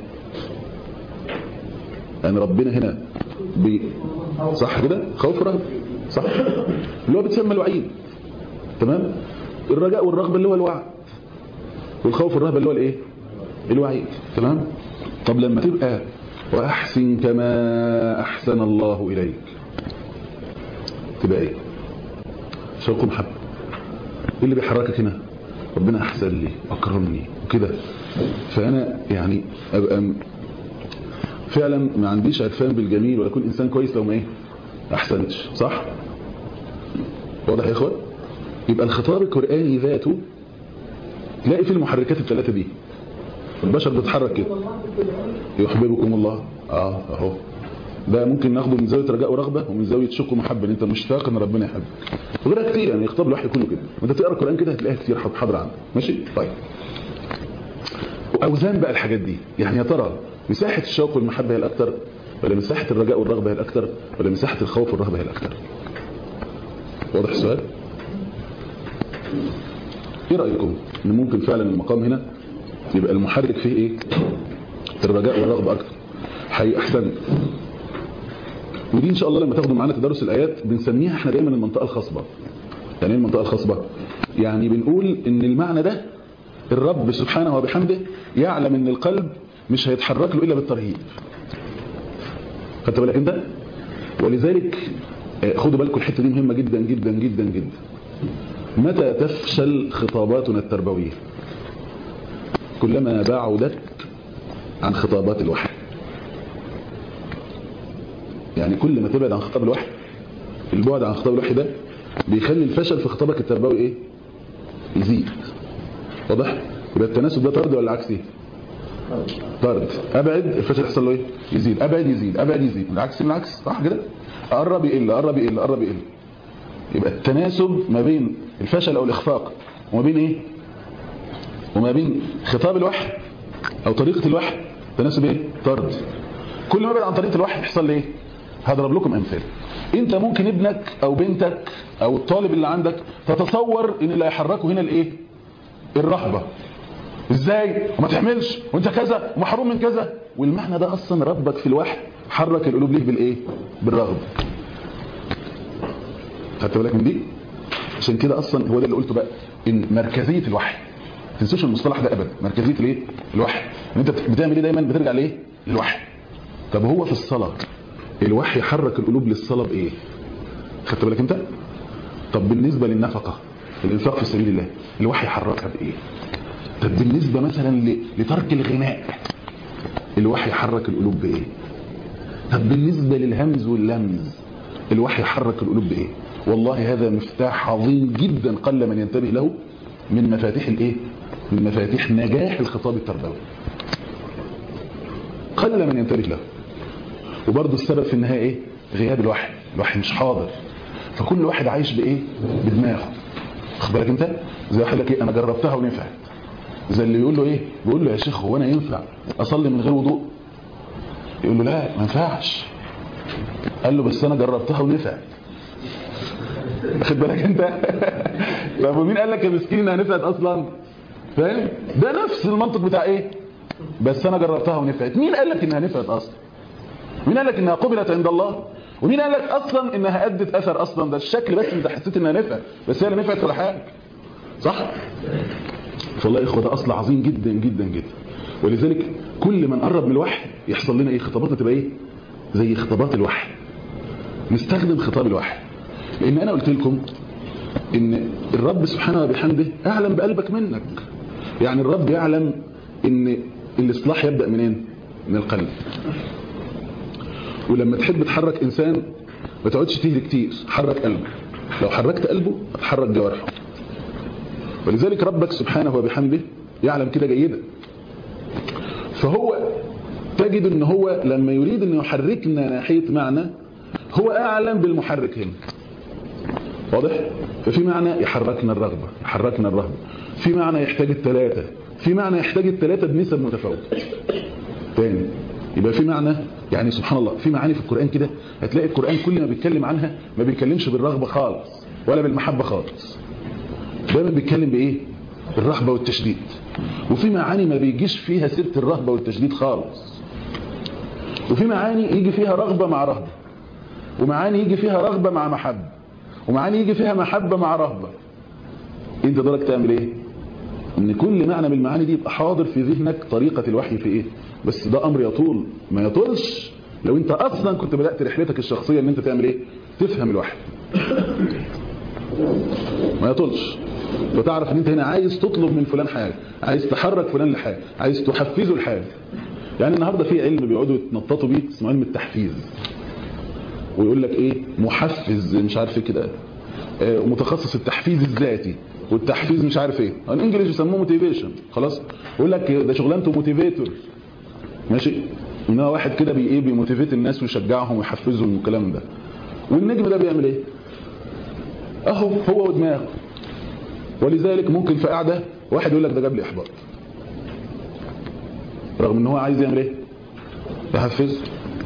يعني ربنا هنا بي صح كده خوف رهب صح اللي هو بتسمى الوعيد تمام الرجاء والرغبة اللي هو الوعد والخوف والرهبة اللي هو الايه الوعيد تمام طب لما تبقى واحسن كما احسن الله اليك تبقى ايه شوق محبه ايه اللي بيحركك هنا ربنا احسن لي اكرمني وكده فانا يعني ابقى م- فعلا ما عنديش عرفان بالجميل ولا اكون انسان كويس لو ما ايه احسنتش صح واضح يا اخوان يبقى الخطاب القراني ذاته تلاقي في المحركات الثلاثه دي البشر بتتحرك كده يحببكم الله اه اهو ده ممكن ناخده من زاويه رجاء ورغبه ومن زاويه شك ومحبه ان انت مشتاق ان ربنا يحبك وغيرها كتير يعني خطاب الوحي كله كده وانت تقرا القران كده هتلاقيها كتير حاضره عندك ماشي طيب واوزان بقى الحاجات دي يعني يا ترى مساحه الشوق والمحبه هي الاكثر ولا مساحه الرجاء والرغبه هي الاكثر ولا مساحه الخوف والرهبه هي الاكثر واضح السؤال ايه رايكم ان ممكن فعلا المقام هنا يبقى المحرك فيه ايه الرجاء والرغبه اكتر حقيقي احسن ودي ان شاء الله لما تاخدوا معانا تدرس الايات بنسميها احنا دايما المنطقه الخصبه يعني ايه المنطقه الخصبه يعني بنقول ان المعنى ده الرب سبحانه وبحمده يعلم ان القلب مش هيتحرك له الا بالترهيب خدت بالك انت ولذلك آه، خدوا بالكم الحته دي مهمه جدا جدا جدا جدا متى تفشل خطاباتنا التربويه كلما بعدت عن خطابات الوحي يعني كل ما تبعد عن خطاب الوحي البعد عن خطاب الوحي ده بيخلي الفشل في خطابك التربوي ايه يزيد واضح يبقى التناسب ده طرد ولا عكسي طرد ابعد الفشل يحصل له ايه يزيد ابعد يزيد ابعد يزيد العكس من العكس صح كده قرب يقل قرب يقل قرب يقل يبقى التناسب ما بين الفشل او الاخفاق وما بين ايه وما بين خطاب الوحي او طريقه الوحي تناسب ايه طرد كل ما ابعد عن طريقه الوحي يحصل لي ايه هضرب لكم امثله انت ممكن ابنك او بنتك او الطالب اللي عندك تتصور ان اللي هيحركه هنا الايه الرهبه ازاي وما تحملش وانت كذا ومحروم من كذا والمعنى ده اصلا ربك في الوحي حرك القلوب ليه بالايه بالرغبه خدت بالك من دي عشان كده اصلا هو ده اللي قلته بقى ان مركزيه الوحي ما تنسوش المصطلح ده ابدا مركزيه الايه الوحي ان انت بتعمل ايه دايما بترجع لايه للوحي طب هو في الصلاه الوحي حرك القلوب للصلاه بايه خدت بالك انت طب بالنسبه للنفقه الانفاق في سبيل الله الوحي حركها بايه طب بالنسبه مثلا ل- لترك الغناء الوحي حرك القلوب بايه طب بالنسبه للهمز واللمز الوحي حرك القلوب بايه والله هذا مفتاح عظيم جدا قل من ينتبه له من مفاتيح الايه من مفاتيح نجاح الخطاب التربوي قل من ينتبه له وبرضه السبب في النهايه ايه غياب الوحي الوحي مش حاضر فكل واحد عايش بايه بدماغه واخد بالك انت زي واحد لك ايه انا جربتها ونفعت زي اللي يقول له ايه بيقول له يا شيخ هو انا ينفع اصلي من غير وضوء يقول له لا ما ينفعش قال له بس انا جربتها ونفعت واخد بالك انت طب ومين قال لك يا مسكين انها نفعت اصلا فاهم ده نفس المنطق بتاع ايه بس انا جربتها ونفعت مين قال لك انها نفعت اصلا مين قال لك انها قبلت عند الله ومين قال لك اصلا انها ادت اثر اصلا ده الشكل بس انت حسيت انها نفعت بس هي اللي نفعت ولا حاجه صح فالله يا اخوه ده اصل عظيم جدا جدا جدا ولذلك كل ما نقرب من الوحي يحصل لنا ايه خطاباتنا تبقى ايه زي خطابات الوحي نستخدم خطاب الوحي لان انا قلت لكم ان الرب سبحانه وبحمده اعلم بقلبك منك يعني الرب يعلم ان الاصلاح يبدا منين من القلب ولما تحب تحرك انسان ما تقعدش تهري كتير حرك قلبه لو حركت قلبه هتحرك جوارحه ولذلك ربك سبحانه وبحمده يعلم كده جيدا فهو تجد ان هو لما يريد ان يحركنا ناحية معنى هو اعلم بالمحرك هنا واضح ففي معنى يحركنا الرغبة يحركنا الرهبة في معنى يحتاج الثلاثة في معنى يحتاج الثلاثة بنسب متفاوتة تاني يبقى في معنى يعني سبحان الله في معاني في القرآن كده هتلاقي القرآن كل ما بيتكلم عنها ما بيتكلمش بالرغبة خالص ولا بالمحبة خالص دايما بيتكلم بايه الرهبة والتشديد وفي معاني ما بيجيش فيها سيره الرهبة والتشديد خالص وفي معاني يجي فيها رغبة مع رهبة ومعاني يجي فيها رغبة مع محبة ومعاني يجي فيها محبة مع رهبة انت دورك تعمل ايه ان كل معنى من المعاني دي يبقى حاضر في ذهنك طريقة الوحي في ايه بس ده امر يطول ما يطولش لو انت اصلا كنت بدأت رحلتك الشخصية ان انت تعمل ايه تفهم الوحي ما يطولش وتعرف ان انت هنا عايز تطلب من فلان حاجة عايز تحرك فلان لحاجة عايز تحفزه لحاجة يعني النهاردة في علم بيقعدوا يتنططوا بيه اسمه علم التحفيز ويقول لك ايه محفز مش عارف ايه كده آه، متخصص التحفيز الذاتي والتحفيز مش عارف ايه الانجليش يسموه موتيفيشن خلاص يقول لك ده شغلانته موتيفيتور ماشي ان هو واحد كده بي ايه بيموتيفيت الناس ويشجعهم ويحفزهم والكلام ده والنجم ده بيعمل ايه اهو هو ودماغه ولذلك ممكن في قاعده واحد يقول لك ده جاب لي احباط رغم ان هو عايز يعمل ايه يحفزه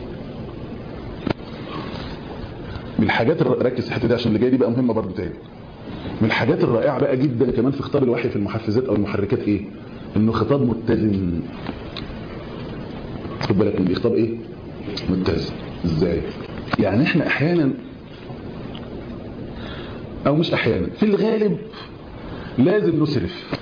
من الحاجات الر... ركز في الحته دي عشان اللي جايه دي بقى مهمه برضه تاني من الحاجات الرائعه بقى جدا كمان في خطاب الوحي في المحفزات او المحركات ايه انه خطاب متزن خد بالك من دي خطاب ايه متزن ازاي يعني احنا احيانا او مش احيانا في الغالب لازم نسرف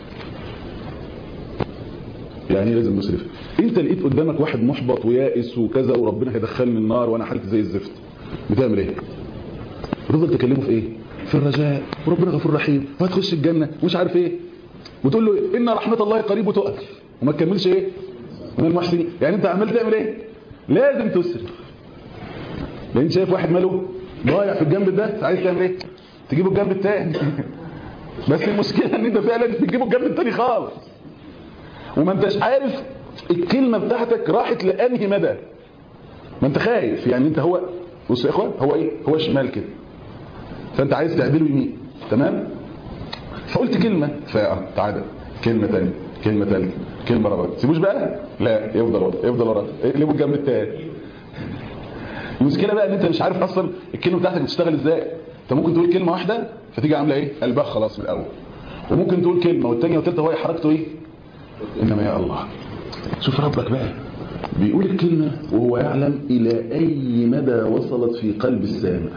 يعني ايه لازم نسرف انت لقيت قدامك واحد محبط ويائس وكذا وربنا هيدخلني النار وانا حالتي زي الزفت بتعمل ايه بتفضل تكلمه في ايه في الرجاء وربنا غفور رحيم وهتخش الجنه ومش عارف ايه وتقول له ان رحمه الله قريب وتقف وما تكملش ايه من المحسنين يعني انت عمال تعمل ايه لازم تسرف لان انت شايف واحد ماله ضايع في الجنب ده عايز تعمل ايه تجيبه الجنب التاني بس المشكله ان انت فعلا بتجيبه الجنب التاني خالص وما انتش عارف الكلمه بتاعتك راحت لانهي مدى ما انت خايف يعني انت هو بص يا اخوان هو ايه هو شمال كده فانت عايز تعدله يمين تمام فقلت كلمه فتعادل كلمه ثانيه كلمه ثالثه كلمه رابعه سيبوش بقى لا يفضل ورا يفضل ورا اقلبوا الجنب الثاني المشكله بقى ان انت مش عارف اصلا الكلمه بتاعتك بتشتغل ازاي انت ممكن تقول كلمه واحده فتيجي عامله ايه قلبها خلاص من الاول وممكن تقول كلمه والثانيه والثالثه هو حركته ايه انما يا الله شوف ربك بقى بيقول الكلمة وهو يعلم إلى أي مدى وصلت في قلب السامع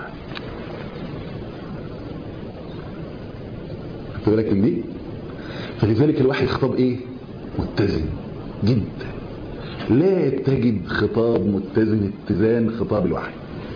خد بالك من دي فلذلك الوحي خطاب إيه متزن جدا لا تجد خطاب متزن اتزان خطاب الوحي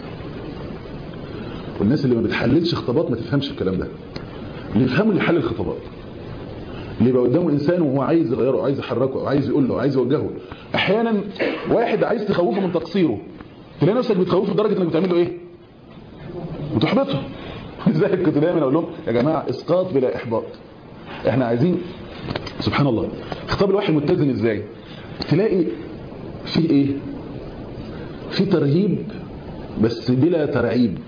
والناس اللي ما بتحللش خطابات ما تفهمش الكلام ده اللي يفهموا اللي يحلل خطابات اللي يبقى قدامه انسان وهو عايز يغيره عايز يحركه عايز يقول له عايز يوجهه احيانا واحد عايز تخوفه من تقصيره تلاقي نفسك بتخوفه لدرجه انك بتعمل له ايه وتحبطه لذلك كنت دايما اقول لهم يا جماعه اسقاط بلا احباط احنا عايزين سبحان الله خطاب الوحي متزن ازاي تلاقي في ايه في ترهيب بس بلا ترعيب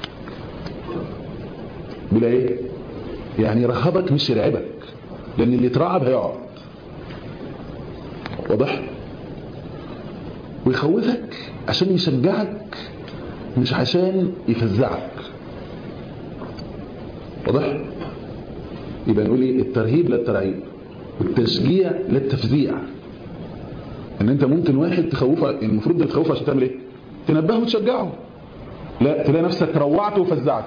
بلا ايه يعني يرهبك مش يرعبك لان اللي يترعب هيقعد واضح ويخوفك عشان يشجعك مش عشان يفزعك واضح يبقى نقول ايه الترهيب لا الترعيب والتشجيع لا التفزيع ان انت ممكن واحد تخوفه المفروض ده تخوفه عشان تعمل ايه تنبهه وتشجعه لا تلاقي نفسك روعته وفزعته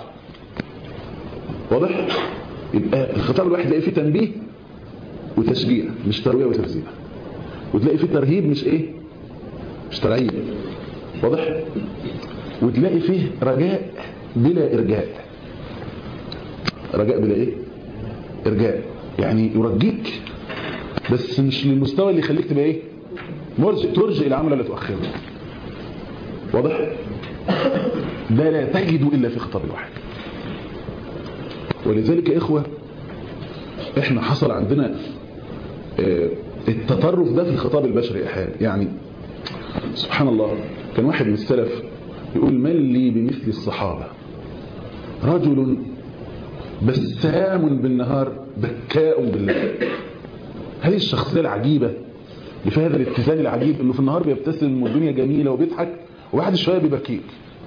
واضح يبقى الخطاب الواحد تلاقي فيه تنبيه وتشجيع مش ترويع وتفزيع وتلاقي فيه ترهيب مش ايه مش ترعيب واضح وتلاقي فيه رجاء بلا ارجاء رجاء بلا ايه ارجاء يعني يرجيك بس مش للمستوى اللي يخليك تبقى ايه مرجع ترجع الى عمل لا تؤخره واضح ده لا تجد الا في خطاب الوحي ولذلك يا إخوة إحنا حصل عندنا آه، التطرف ده في الخطاب البشري أحيانا يعني سبحان الله كان واحد من السلف يقول من لي بمثل الصحابة رجل بسام بالنهار بكاء بالليل هذه الشخصية العجيبة اللي فيها هذا الاتزان العجيب انه في النهار بيبتسم والدنيا جميلة وبيضحك وبعد شوية بيبكيك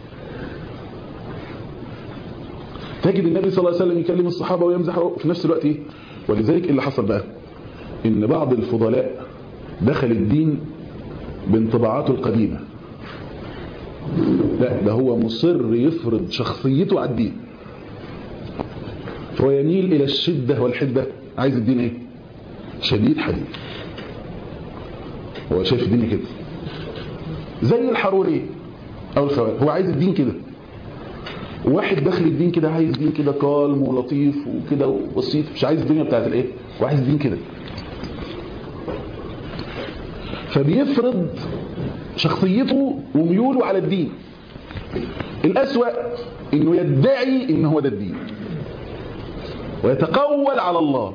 تجد النبي صلى الله عليه وسلم يكلم الصحابة ويمزح في نفس الوقت ايه ولذلك ايه اللي حصل بقى ان بعض الفضلاء دخل الدين بانطباعاته القديمة لا ده هو مصر يفرض شخصيته على الدين فهو يميل الى الشدة والحدة عايز الدين ايه شديد حديد هو شايف الدين كده زي الحروري او الخوارج هو عايز الدين كده واحد داخل الدين كده عايز دين كده كالم ولطيف وكده وبسيط مش عايز الدنيا بتاعت الايه وعايز دين كده فبيفرض شخصيته وميوله على الدين الأسوأ انه يدعي ان هو ده الدين ويتقول على الله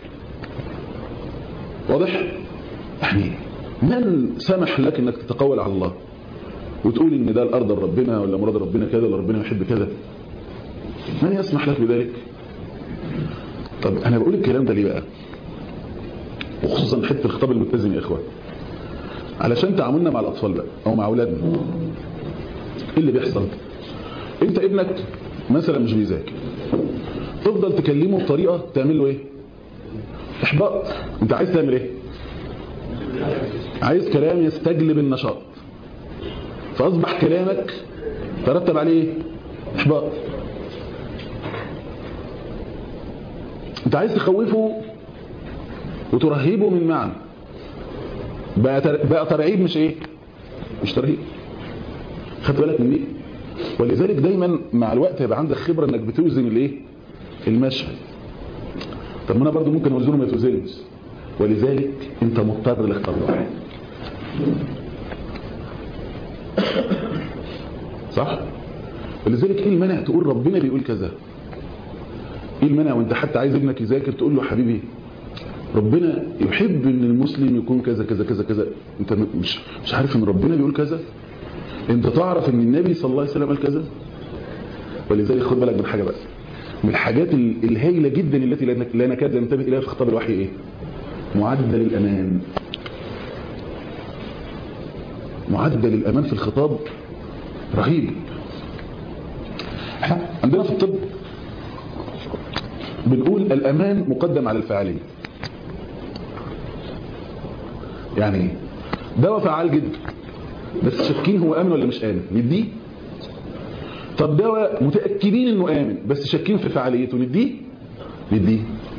واضح يعني من سمح لك انك تتقول على الله وتقول ان ده الارض ربنا ولا مراد ربنا كذا ولا ربنا يحب كذا من يسمح لك بذلك طب انا بقول الكلام ده ليه بقى وخصوصا حته الخطاب المتزن يا اخوان علشان تعاملنا مع الاطفال بقى او مع اولادنا ايه اللي بيحصل انت ابنك مثلا مش بيذاكر تفضل تكلمه بطريقه تعمل له ايه احباط انت عايز تعمل ايه عايز كلام يستجلب النشاط فاصبح كلامك ترتب عليه احباط انت عايز تخوفه وترهبه من معنى بقى تر... بقى ترعيب مش ايه مش ترهيب خدت بالك من دي ولذلك دايما مع الوقت هيبقى عندك خبره انك بتوزن الايه المشهد طب ما انا برضو ممكن اوزنه ما يتوزنش ولذلك انت مضطر لاختار واحد صح ولذلك ايه المانع تقول ربنا بيقول كذا ايه المانع وانت حتى عايز ابنك يذاكر تقول له حبيبي ربنا يحب ان المسلم يكون كذا كذا كذا كذا انت مش مش عارف ان ربنا بيقول كذا انت تعرف ان النبي صلى الله عليه وسلم قال كذا ولذلك خد بالك من حاجه بقى من الحاجات الهائله جدا التي لا نكاد ننتبه اليها في خطاب الوحي ايه معدل الامان معدل الامان في الخطاب رهيب احنا عندنا في الطب بنقول الامان مقدم على الفعاليه يعني دواء فعال جدا بس شاكين هو امن ولا مش امن نديه طب دواء متاكدين انه امن بس شاكين في فعاليته نديه نديه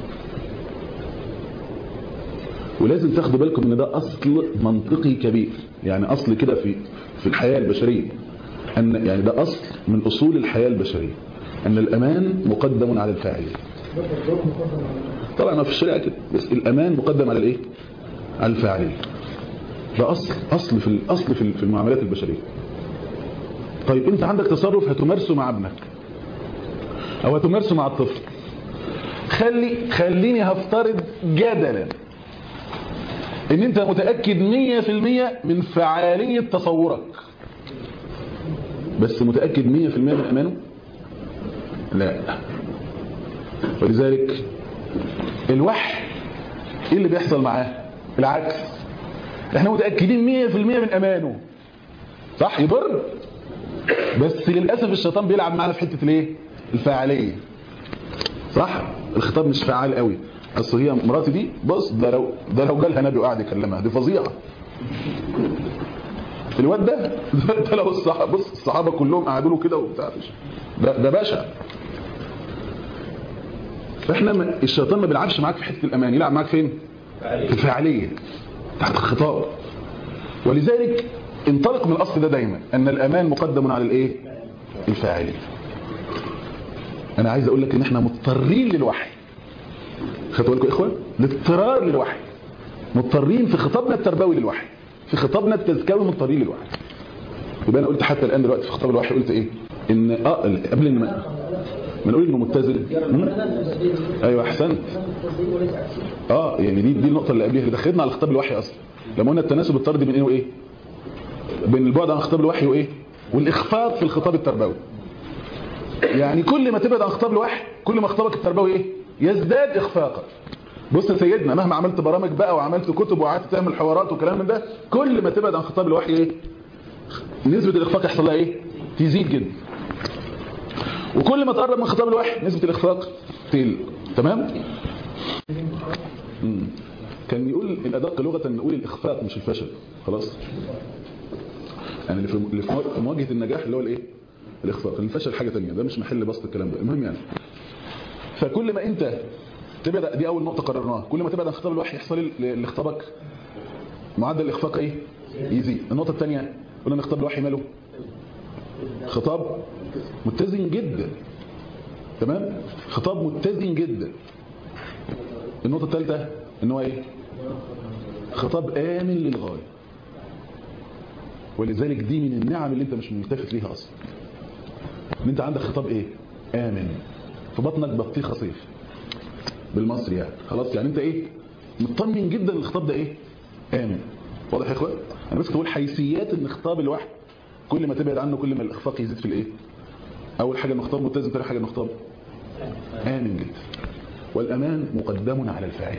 ولازم تاخدوا بالكم ان ده اصل منطقي كبير يعني اصل كده في في الحياه البشريه ان يعني ده اصل من اصول الحياه البشريه ان الامان مقدم على الفاعليه طبعا في الشريعه كده بس الامان مقدم على الايه على الفاعليه ده اصل اصل في الاصل في المعاملات البشريه طيب انت عندك تصرف هتمارسه مع ابنك او هتمارسه مع الطفل خلي خليني هفترض جدلا ان انت متاكد 100% من فعاليه تصورك بس متاكد 100% من امانه لا ولذلك الوحي ايه اللي بيحصل معاه العكس احنا متاكدين 100% من امانه صح يضر بس للاسف الشيطان بيلعب معانا في حته الايه الفاعليه صح الخطاب مش فعال قوي اصل هي مراتي دي بص ده لو ده لو جالها نبي وقعد يكلمها دي فظيعه الواد ده ده لو الصحابه بص الصحابه كلهم قعدوا له كده وبتاع ده ده باشا فاحنا ما الشيطان ما بيلعبش معاك في حته الامان يلعب معاك فين في الفاعليه تحت الخطاب ولذلك انطلق من الاصل ده دايما ان الامان مقدم على الايه الفاعليه انا عايز اقول لك ان احنا مضطرين للوحي خدوا بالكم يا اخوان الاضطرار للوحي مضطرين في خطابنا التربوي للوحي في خطابنا التزكوي مضطرين للوحي يبقى انا قلت حتى الان دلوقتي في خطاب الوحي قلت ايه ان اه قبل ان ما ما نقول انه متزن مم؟ ايوه احسنت اه يعني دي دي النقطه اللي قبلها اللي دخلتنا على خطاب الوحي اصلا لما قلنا التناسب الطردي بين ايه وايه بين البعد عن خطاب الوحي وايه والاخفاق في الخطاب التربوي يعني كل ما تبعد عن خطاب الوحي كل ما خطابك التربوي ايه يزداد اخفاقا بص يا سيدنا مهما عملت برامج بقى وعملت كتب وقعدت تعمل حوارات وكلام من ده كل ما تبعد عن خطاب الوحي ايه نسبه الاخفاق يحصل لها ايه تزيد جدا وكل ما تقرب من خطاب الوحي نسبه الاخفاق تقل تمام مم. كان يقول الادق لغه نقول الاخفاق مش الفشل خلاص يعني اللي في اللي في مواجهه النجاح اللي هو الايه الاخفاق الفشل حاجه ثانيه ده مش محل بسط الكلام ده المهم يعني فكل ما انت تبعد دي اول نقطه قررناها كل ما تبعد عن خطاب الوحي يحصل لاخطابك معدل الاخفاق ايه يزيد النقطه الثانيه قلنا ان خطاب الوحي ماله خطاب متزن جدا تمام خطاب متزن جدا النقطه الثالثه ان هو ايه خطاب امن للغايه ولذلك دي من النعم اللي انت مش ملتفت ليها اصلا ان انت عندك خطاب ايه امن في بطنك بطيخه صيف بالمصري يعني خلاص يعني انت ايه مطمن جدا الخطاب ده ايه امن واضح يا اخوان انا بس بقول حيثيات ان خطاب الوحي كل ما تبعد عنه كل ما الاخفاق يزيد في الايه اول حاجه انه خطاب متزن ثاني حاجه انه خطاب امن جدا والامان مقدم على الفاعل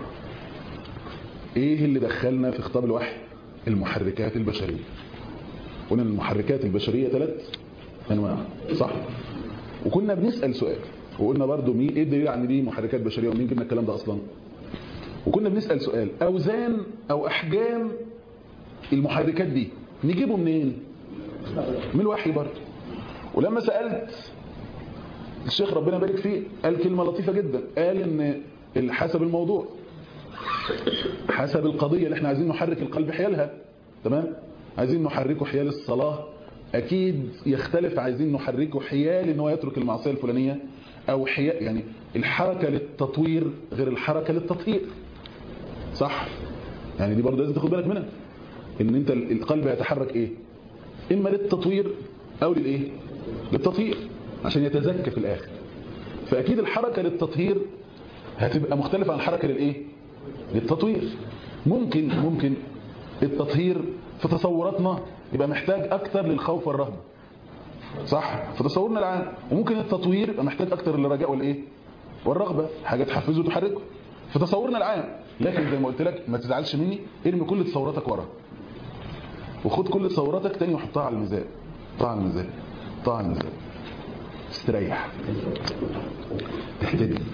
ايه اللي دخلنا في خطاب الوحي المحركات البشريه قلنا المحركات البشريه ثلاث انواع صح وكنا بنسال سؤال وقلنا برضو مين ايه الدليل على ان دي محركات بشريه ومين جبنا الكلام ده اصلا وكنا بنسال سؤال اوزان او احجام المحركات دي نجيبه منين من الوحي برضو ولما سالت الشيخ ربنا يبارك فيه قال كلمه لطيفه جدا قال ان حسب الموضوع حسب القضيه اللي احنا عايزين نحرك القلب حيالها تمام عايزين نحركه حيال الصلاه اكيد يختلف عايزين نحركه حيال ان هو يترك المعصيه الفلانيه او حيال يعني الحركه للتطوير غير الحركه للتطهير صح يعني دي برضه لازم تاخد بالك منها ان انت القلب هيتحرك ايه اما للتطوير او للايه للتطهير عشان يتزكى في الاخر فاكيد الحركه للتطهير هتبقى مختلفه عن الحركه للايه للتطوير ممكن ممكن التطهير في تصوراتنا يبقى محتاج اكتر للخوف والرهبه صح في تصورنا العام وممكن التطوير يبقى محتاج اكتر للرجاء والايه والرغبه حاجه تحفزه وتحركه في تصورنا العام لكن زي ما قلت لك ما تزعلش مني ارمي كل تصوراتك ورا وخد كل تصوراتك تاني وحطها على الميزان حطها على الميزان حطها على الميزان استريح تحتدي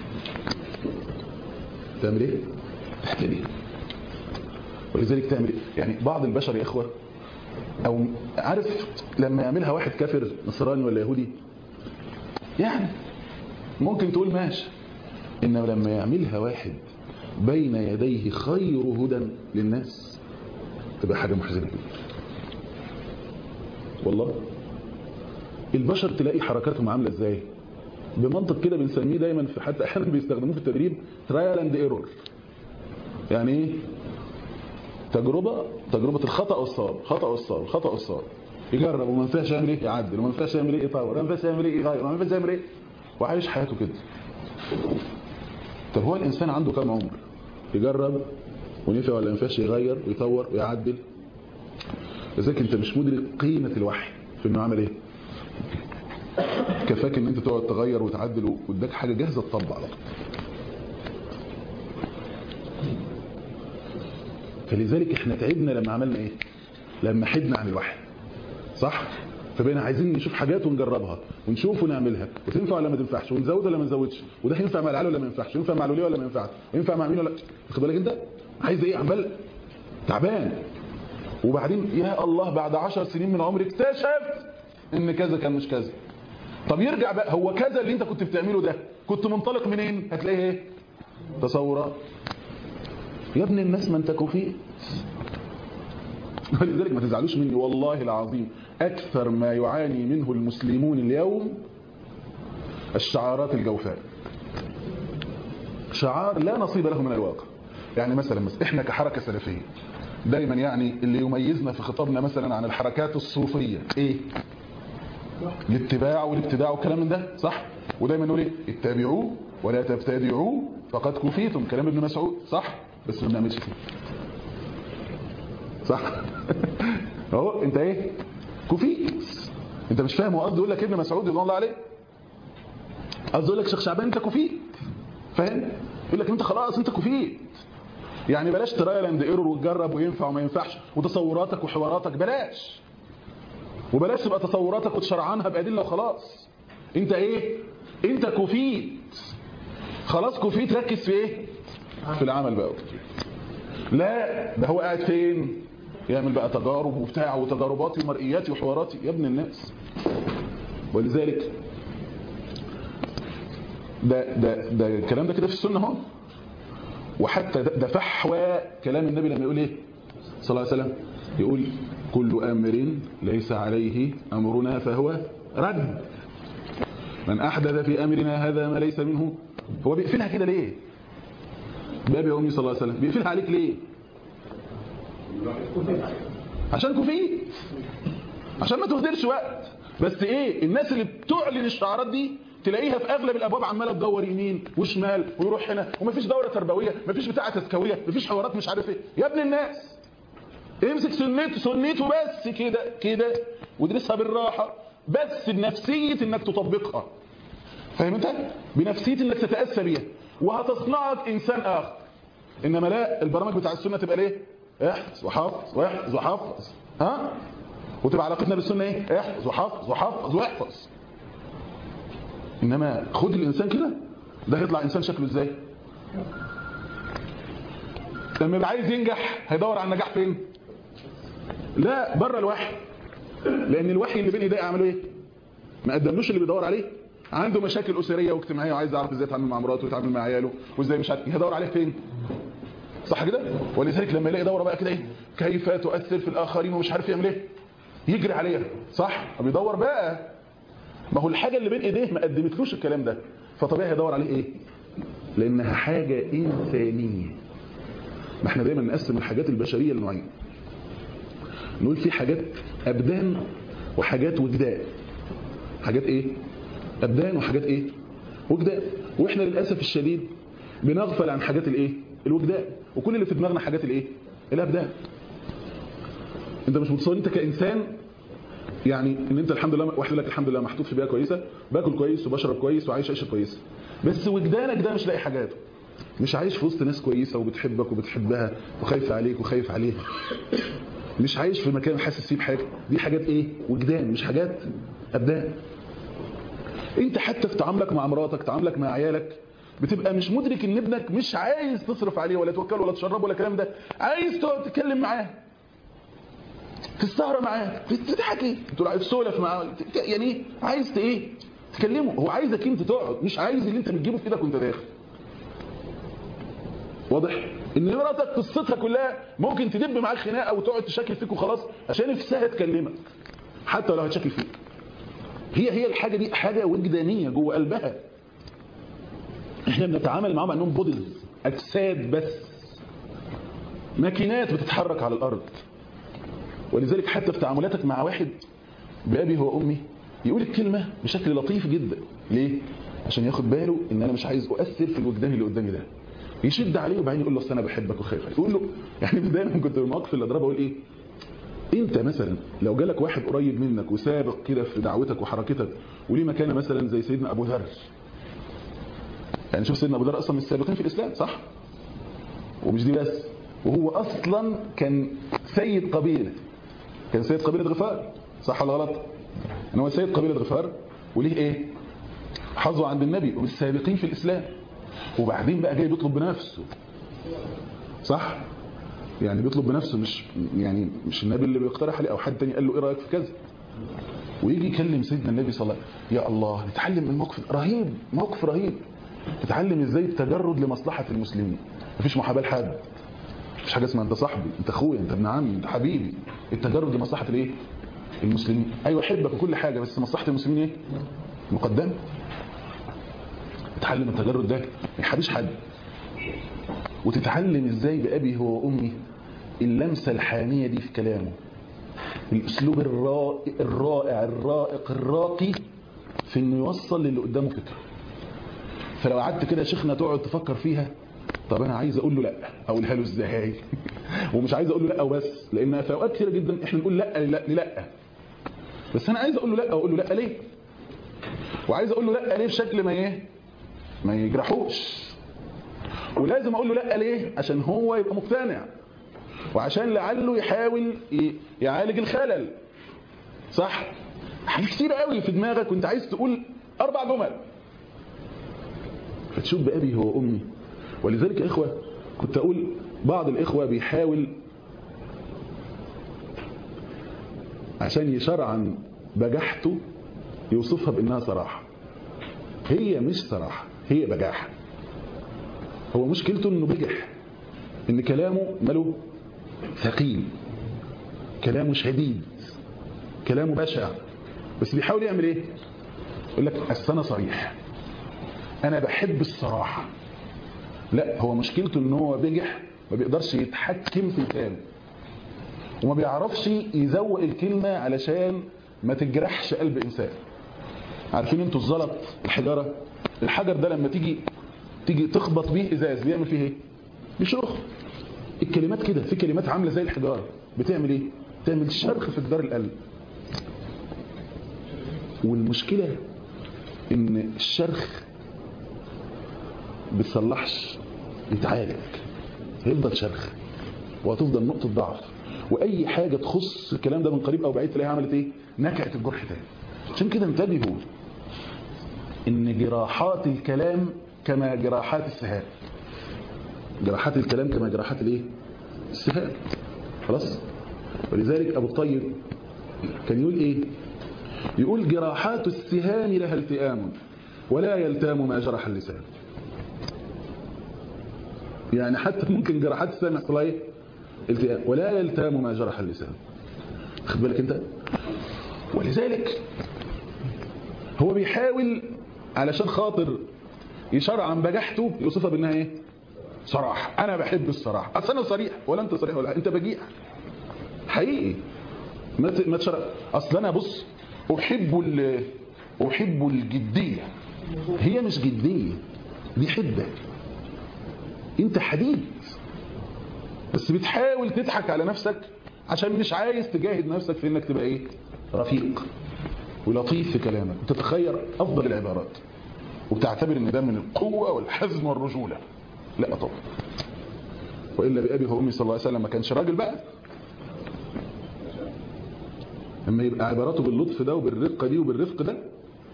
تعمل ايه تحتدي ولذلك تعمل ايه يعني بعض البشر يا اخوه او عارف لما يعملها واحد كافر نصراني ولا يهودي يعني ممكن تقول ماشي انما لما يعملها واحد بين يديه خير هدى للناس تبقى حاجه محزنه والله البشر تلاقي حركاتهم عامله ازاي بمنطق كده بنسميه دايما في حتى احيانا بيستخدموه في التدريب ترايل اند ايرور يعني ايه تجربه تجربه الخطا والصواب خطا والصواب خطا والصواب يجرب وما ينفعش يعمل ايه يعدل وما ينفعش يعمل ايه يطور وما ينفعش يعمل ايه يغير وما ينفعش يعمل ايه وعايش حياته كده طب هو الانسان عنده كام عمر يجرب ونفع ولا ما ينفعش يغير ويطور ويعدل لذلك انت مش مدرك قيمه الوحي في انه عمل ايه كفاك ان انت تقعد تغير وتعدل واداك حاجه جاهزه تطبق على طول فلذلك احنا تعبنا لما عملنا ايه لما حدنا عن الوحي صح فبقينا عايزين نشوف حاجات ونجربها ونشوف ونعملها وتنفع ولا ما تنفعش ونزود ولا ما نزودش وده ينفع مع العيال ولا ما ينفعش ينفع مع الوليه ولا ما ينفعش ينفع مع مين ولا خد بالك انت عايز ايه عمال تعبان وبعدين يا الله بعد عشر سنين من عمري اكتشفت ان كذا كان مش كذا طب يرجع بقى هو كذا اللي انت كنت بتعمله ده كنت منطلق منين هتلاقيه ايه تصورات يا ابن الناس ما انت كفيت ولذلك ما تزعلوش مني والله العظيم اكثر ما يعاني منه المسلمون اليوم الشعارات الجوفاء شعار لا نصيب له من الواقع يعني مثلا مثلا احنا كحركه سلفيه دايما يعني اللي يميزنا في خطابنا مثلا عن الحركات الصوفيه ايه الاتباع والابتداع والكلام من ده صح ودايما نقول ايه اتبعوا ولا تبتدعوا فقد كفيتم كلام ابن مسعود صح بس ما بنعملش كده صح اهو انت ايه كفيت انت مش فاهم هو قصده يقول لك ابن مسعود رضي الله عليه قصده يقول لك شيخ شعبان انت كفيت فاهم يقول لك انت خلاص انت كفيت يعني بلاش ترايل اند ايرور وتجرب وينفع وما ينفعش وتصوراتك وحواراتك بلاش وبلاش تبقى تصوراتك وتشرعنها بادله وخلاص انت ايه انت كفيت خلاص كفيت ركز في ايه في العمل بقى لا ده هو قاعد فين يعمل بقى تجارب وبتاع وتجارباتي ومرئياتي وحواراتي يا ابن الناس ولذلك ده ده ده الكلام ده كده في السنه اهو وحتى ده, ده فحوى كلام النبي لما يقول ايه صلى الله عليه وسلم يقول كل امر ليس عليه امرنا فهو رد من احدث في امرنا هذا ما ليس منه هو بيقفلها كده ليه بابي امي صلى الله عليه وسلم بيقفلها عليك ليه عشان كفيت عشان ما تهدرش وقت بس ايه الناس اللي بتعلن الشعارات دي تلاقيها في اغلب الابواب عماله تدور يمين وشمال ويروح هنا ومفيش دوره تربويه مفيش بتاعه تزكويه مفيش حوارات مش عارف ايه يا ابن الناس امسك سنته سنته بس كده كده وادرسها بالراحه بس بنفسيه انك تطبقها فاهم انت بنفسيه انك تتاسى بيها وهتصنعك انسان اخر انما لا البرامج بتاع السنه تبقى ليه احفظ وحفظ واحفظ وحفظ ها وتبقى علاقتنا بالسنه ايه احفظ وحفظ وحفظ واحفظ انما خد الانسان كده ده هيطلع انسان شكله ازاي لما يبقى عايز ينجح هيدور على النجاح فين لا بره الوحي لان الوحي اللي بين ايديه اعمله ايه ما قدملوش اللي بيدور عليه عنده مشاكل اسريه واجتماعيه وعايز يعرف ازاي يتعامل مع مراته ويتعامل مع عياله وازاي مش عارف هيدور عليه فين صح كده ولذلك لما يلاقي دوره بقى كده ايه كيف تؤثر في الاخرين ومش عارف يعمل ايه يجري عليها صح بيدور بقى ما هو الحاجه اللي بين ايديه ما قدمتلوش الكلام ده فطبيعي هيدور عليه ايه لانها حاجه انسانيه ما احنا دايما نقسم الحاجات البشريه لنوعين نقول في حاجات ابدان وحاجات وجدان حاجات ايه ابدان وحاجات ايه وجدان واحنا للاسف الشديد بنغفل عن حاجات الايه الوجدان وكل اللي في دماغنا حاجات الايه الابدان انت مش متصور انت كانسان يعني ان انت الحمد لله واحد لك الحمد لله محطوط في بيئه كويسه باكل كويس وبشرب كويس وعايش عيشه كويسه بس وجدانك ده مش لاقي حاجاته مش عايش في وسط ناس كويسه وبتحبك وبتحبها وخايف عليك وخايف عليها مش عايش في مكان حاسس فيه بحاجه دي حاجات ايه وجدان مش حاجات ابدان انت حتى في تعاملك مع مراتك تعاملك مع عيالك بتبقى مش مدرك ان ابنك مش عايز تصرف عليه ولا توكله ولا تشربه ولا الكلام ده عايز تقعد تتكلم معاه تستهرى معاه تضحك ايه تقول تسولف معاه يعني ايه عايز ايه تكلمه هو عايزك انت تقعد مش عايز اللي انت بتجيبه في ايدك وانت داخل واضح ان مراتك قصتها كلها ممكن تدب معاك خناقه وتقعد تشكل فيك وخلاص عشان نفسها تكلمك حتى لو هتشكل فيك هي هي الحاجه دي حاجه وجدانيه جوه قلبها احنا بنتعامل معاهم انهم بودلز اجساد بس ماكينات بتتحرك على الارض ولذلك حتى في تعاملاتك مع واحد بابي هو امي يقول الكلمه بشكل لطيف جدا ليه عشان ياخد باله ان انا مش عايز اؤثر في الوجدان اللي قدامي ده يشد عليه وبعدين يقول له اصل انا بحبك وخايف يقول له يعني دايما كنت في المواقف اللي اضربها اقول ايه انت مثلا لو جالك واحد قريب منك وسابق كده في دعوتك وحركتك وليه مكانه مثلا زي سيدنا ابو ذر يعني شوف سيدنا ابو ذر اصلا من السابقين في الاسلام صح ومش دي بس وهو اصلا كان سيد قبيله كان سيد قبيله غفار صح ولا غلط ان هو سيد قبيله غفار وليه ايه حظه عند النبي ومن السابقين في الاسلام وبعدين بقى جاي بيطلب بنفسه صح يعني بيطلب بنفسه مش يعني مش النبي اللي بيقترح عليه او حد تاني قال له ايه رايك في كذا ويجي يكلم سيدنا النبي صلى الله عليه وسلم يا الله نتعلم من موقف رهيب موقف رهيب تتعلم ازاي التجرد لمصلحه المسلمين مفيش محاباه لحد مفيش حاجه اسمها انت صاحبي انت اخويا انت ابن عمي انت حبيبي التجرد لمصلحه الايه المسلمين ايوه احبك وكل حاجه بس مصلحه المسلمين ايه مقدمه تتعلم التجرد ده ما يحبش حد وتتعلم ازاي بابي هو وامي اللمسه الحانيه دي في كلامه الاسلوب الرائع الرائع الرائق الراقي في انه يوصل للي قدامه فكره فلو قعدت كده يا شيخنا تقعد تفكر فيها طب انا عايز اقول له لا اقولها له ازاي ومش عايز اقول له لا وبس لان في اوقات كتيره جدا احنا نقول لا لا لا بس انا عايز اقول له لا واقول له لا ليه وعايز اقول له لا ليه بشكل ما ايه ما يجرحوش ولازم اقول له لا ليه عشان هو يبقى مقتنع وعشان لعله يحاول ي- يعالج الخلل صح حاجات كتير قوي في دماغك وانت عايز تقول اربع جمل فتشوف بأبي هو أمي ولذلك يا إخوة كنت أقول بعض الإخوة بيحاول عشان يشرعن بجاحته يوصفها بأنها صراحة هي مش صراحة هي بجاحة هو مشكلته انه بجح ان كلامه ماله ثقيل كلامه شديد كلامه بشع بس بيحاول يعمل ايه يقول لك اصل انا صريح انا بحب الصراحه لا هو مشكلته ان هو بجح ما بيقدرش يتحكم في كلامه وما بيعرفش يزوق الكلمه علشان ما تجرحش قلب انسان عارفين انتوا الزلط الحجاره الحجر ده لما تيجي تيجي تخبط بيه ازاز بيعمل فيه ايه بيشرخ الكلمات كده في كلمات عامله زي الحجاره بتعمل ايه تعمل شرخ في جدار القلب والمشكله ان الشرخ بتصلحش يتعالج هيفضل شرخ وهتفضل نقطه ضعف واي حاجه تخص الكلام ده من قريب او بعيد تلاقيها عملت ايه نكعت الجرح تاني عشان كده انتبهوا ان جراحات الكلام كما جراحات السهام جراحات الكلام كما جراحات الايه السهام خلاص ولذلك ابو الطيب كان يقول ايه يقول جراحات السهام لها التئام ولا يلتام ما جرح اللسان يعني حتى ممكن جراحات السهام يحصل ايه التئام ولا يلتام ما جرح اللسان خد بالك انت ولذلك هو بيحاول علشان خاطر يشرعن بجحته يوصفها بانها ايه صراحه انا بحب الصراحه اصل انا صريح ولا انت صريح ولا انت بجيح حقيقي ما ت- ما تشرع اصل انا بص احب ال- احب الجديه هي مش جديه دي حده انت حديد بس بتحاول تضحك على نفسك عشان مش عايز تجاهد نفسك في انك تبقى ايه رفيق ولطيف في كلامك وتتخير افضل العبارات وبتعتبر ان ده من القوه والحزم والرجوله لا طبعا والا بابي وامي صلى الله عليه وسلم ما كانش راجل بقى لما يبقى عباراته باللطف ده وبالرقه دي وبالرفق ده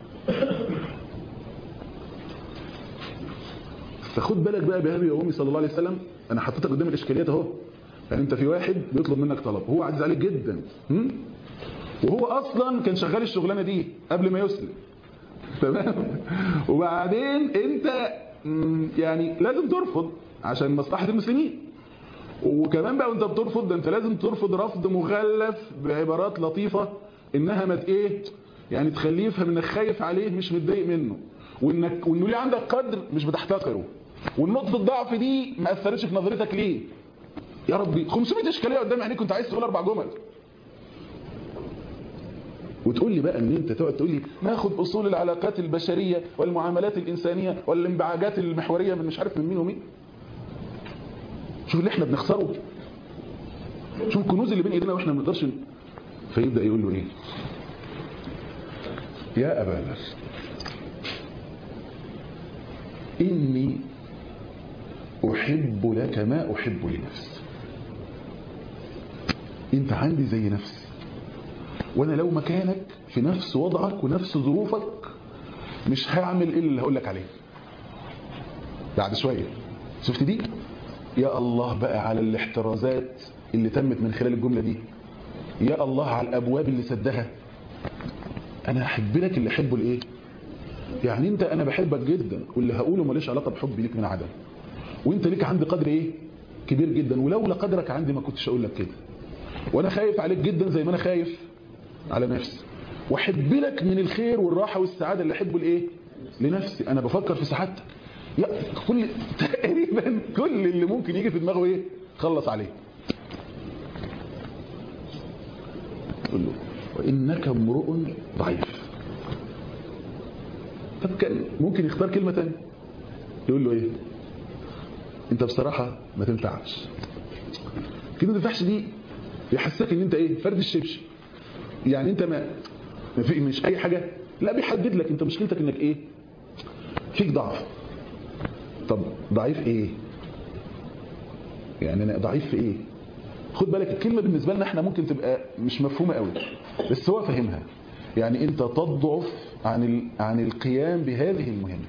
فخد بالك بقى بابي وامي صلى الله عليه وسلم انا حطيتك قدام الاشكاليات اهو يعني انت في واحد بيطلب منك طلب هو عزيز عليك جدا هم؟ وهو اصلا كان شغال الشغلانه دي قبل ما يسلم تمام وبعدين انت مم، يعني لازم ترفض عشان مصلحه المسلمين وكمان بقى وانت بترفض ده انت لازم ترفض رفض مغلف بعبارات لطيفه انها ما ت- ايه يعني تخليه يفهم انك خايف عليه مش متضايق منه وانك وانه ليه عندك قدر مش بتحتقره والنقطه الضعف دي ما اثرتش في نظرتك ليه يا ربي 500 اشكاليه قدام عينيك كنت عايز تقول اربع جمل وتقول لي بقى ان انت تقعد تقول لي ناخد اصول العلاقات البشريه والمعاملات الانسانيه والانبعاجات المحوريه من مش عارف من مين ومين شوف اللي احنا بنخسره شوف الكنوز اللي بين ايدينا واحنا ما بنقدرش ن- فيبدا يقول له ايه يا ابا ذر اني احب لك ما احب لنفسي انت عندي زي نفسي وانا لو مكانك في نفس وضعك ونفس ظروفك مش هعمل الا اللي هقول لك عليه بعد شويه شفت دي يا الله بقى على الاحترازات اللي تمت من خلال الجمله دي يا الله على الابواب اللي سدها انا احب لك اللي احبه الايه يعني انت انا بحبك جدا واللي هقوله ماليش علاقه بحبي ليك من عدم وانت ليك عندي قدر ايه كبير جدا ولولا قدرك عندي ما كنتش اقول لك كده وانا خايف عليك جدا زي ما انا خايف على نفسي واحب لك من الخير والراحه والسعاده اللي احبه لايه لنفسي انا بفكر في سعادتك يا كل تقريبا كل اللي ممكن يجي في دماغه ايه خلص عليه يقول له وانك امرؤ ضعيف طب كان ممكن يختار كلمه ثانيه يقول له ايه انت بصراحه ما تنفعش كلمه ما تنفعش دي بيحسسك ان انت ايه فرد الشبشب يعني انت ما ما في مش اي حاجه لا بيحدد لك انت مشكلتك انك ايه فيك ضعف طب ضعيف ايه يعني انا ضعيف في ايه خد بالك الكلمه بالنسبه لنا احنا ممكن تبقى مش مفهومه قوي بس هو فاهمها يعني انت تضعف عن ال... عن القيام بهذه المهمه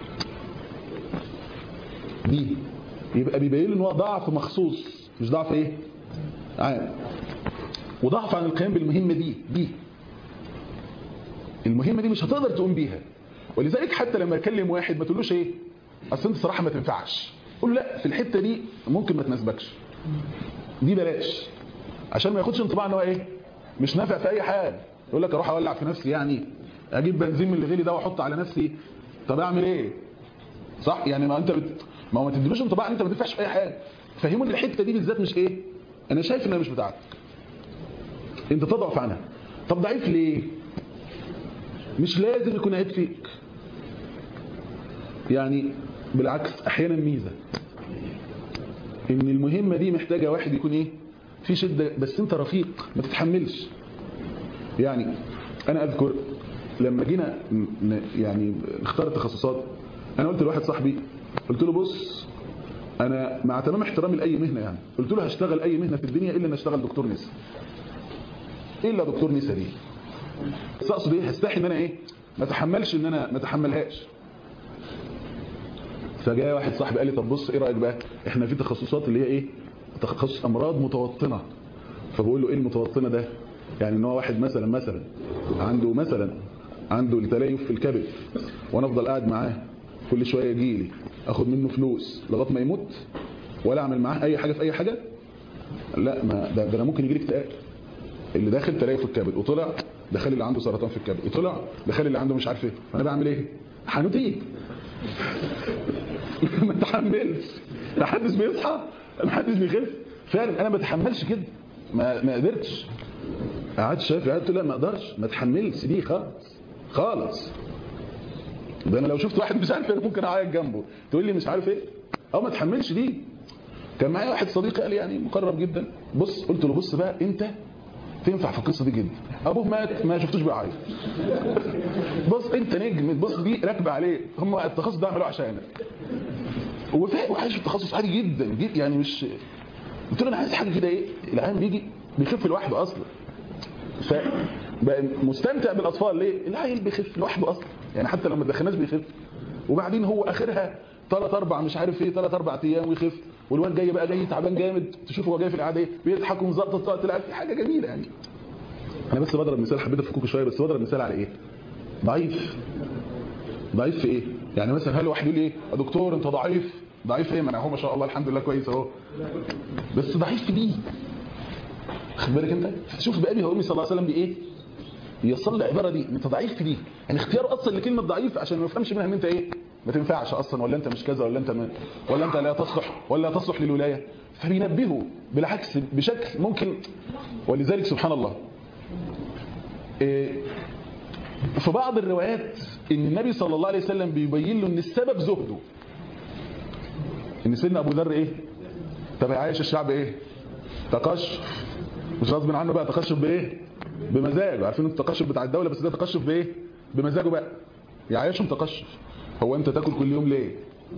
دي يبقى بيبين له ان هو ضعف مخصوص مش ضعف ايه عام وضعف عن القيام بالمهمه دي دي المهمه دي مش هتقدر تقوم بيها ولذلك حتى لما اكلم واحد ما تقولوش ايه اصل انت صراحه ما تنفعش قول له لا في الحته دي ممكن ما تناسبكش دي بلاش عشان ما ياخدش انطباع ان هو ايه مش نافع في اي حاجه يقول لك اروح اولع في نفسي يعني اجيب بنزين من اللي غلي ده واحط على نفسي طب اعمل ايه صح يعني ما انت بت... ما هو ما تديلوش انطباع ان انت ما تنفعش في اي حاجه فهموا ان الحته دي بالذات مش ايه انا شايف انها مش بتاعتك انت تضعف عنها طب ضعيف ليه مش لازم يكون عيب فيك يعني بالعكس احيانا ميزه ان المهمه دي محتاجه واحد يكون ايه في شده بس انت رفيق ما تتحملش يعني انا اذكر لما جينا ن- يعني نختار التخصصات انا قلت لواحد صاحبي قلت له بص انا مع تمام احترامي لاي مهنه يعني قلت له هشتغل اي مهنه في الدنيا الا ان اشتغل دكتور نساء الا دكتور نساء دي بس اقصد ايه هستحي ان انا ايه ما اتحملش ان انا ما اتحملهاش فجاء واحد صاحبي قال لي طب بص ايه رايك بقى احنا في تخصصات اللي هي ايه تخصص امراض متوطنه فبقول له ايه المتوطنه ده يعني ان هو واحد مثلا مثلا عنده مثلا عنده التليف في الكبد وانا افضل قاعد معاه كل شويه يجي لي اخد منه فلوس لغايه ما يموت ولا اعمل معاه اي حاجه في اي حاجه لا ما ده, ده انا ممكن يجي لي اكتئاب اللي داخل تليف في الكبد وطلع دخل اللي عنده سرطان في الكبد وطلع دخل اللي عنده مش عارف ايه فانا بعمل ايه حنوتيه ما تحملش لا حدش بيصحى ما حدش بيخف فعلا انا ما اتحملش كده ما ما قدرتش قعدت شايف قعدت لا ما اقدرش ما اتحملش دي خالص خالص ده انا لو شفت واحد مش عارف ايه ممكن اعيط جنبه تقول لي مش عارف ايه او ما اتحملش دي كان معايا واحد صديقي قال يعني مقرب جدا بص قلت له بص بقى انت تنفع في القصه دي جدا ابوه مات ما شفتوش بيعيط بص انت نجم بص دي راكبه عليه هم التخصص ده عملوه عشانك وفاق وعايش في التخصص عادي جدا جدا يعني مش قلت له انا عايز حاجه كده ايه العيان بيجي بيخف لوحده اصلا ف بقى مستمتع بالاطفال ليه العيل بيخف لوحده اصلا يعني حتى لو ما دخلناش بيخف وبعدين هو اخرها ثلاث اربع مش عارف ايه ثلاث اربع ايام ويخف والواد جاي بقى جاي تعبان جامد تشوفه هو جاي في القعده ايه بيضحك ومظبط تلعب في حاجه جميله يعني انا بس بضرب مثال حبيت افكوك شويه بس بضرب مثال على ايه ضعيف ضعيف في ايه يعني مثلا هل واحد يقول ايه يا دكتور انت ضعيف ضعيف ايه ما انا اهو ما شاء الله الحمد لله كويس اهو بس ضعيف في دي خد بالك انت شوف بابي وامي صلى الله عليه وسلم بايه يصل العباره دي انت ضعيف في دي يعني اختيار اصلا لكلمه ضعيف عشان ما يفهمش منها ان انت ايه ما تنفعش اصلا ولا انت مش كذا ولا انت ما ولا انت لا تصلح ولا تصلح للولايه فبينبهوا بالعكس بشكل ممكن ولذلك سبحان الله إيه في بعض الروايات ان النبي صلى الله عليه وسلم بيبين له ان السبب زهده ان سيدنا ابو ذر ايه طب عايش الشعب ايه تقشف مش غصب عنه بقى تقشف بايه بمزاجه عارفين التقشف بتاع الدوله بس ده تقشف بايه بمزاجه بقى يعيشهم تقشف هو انت تاكل كل يوم ليه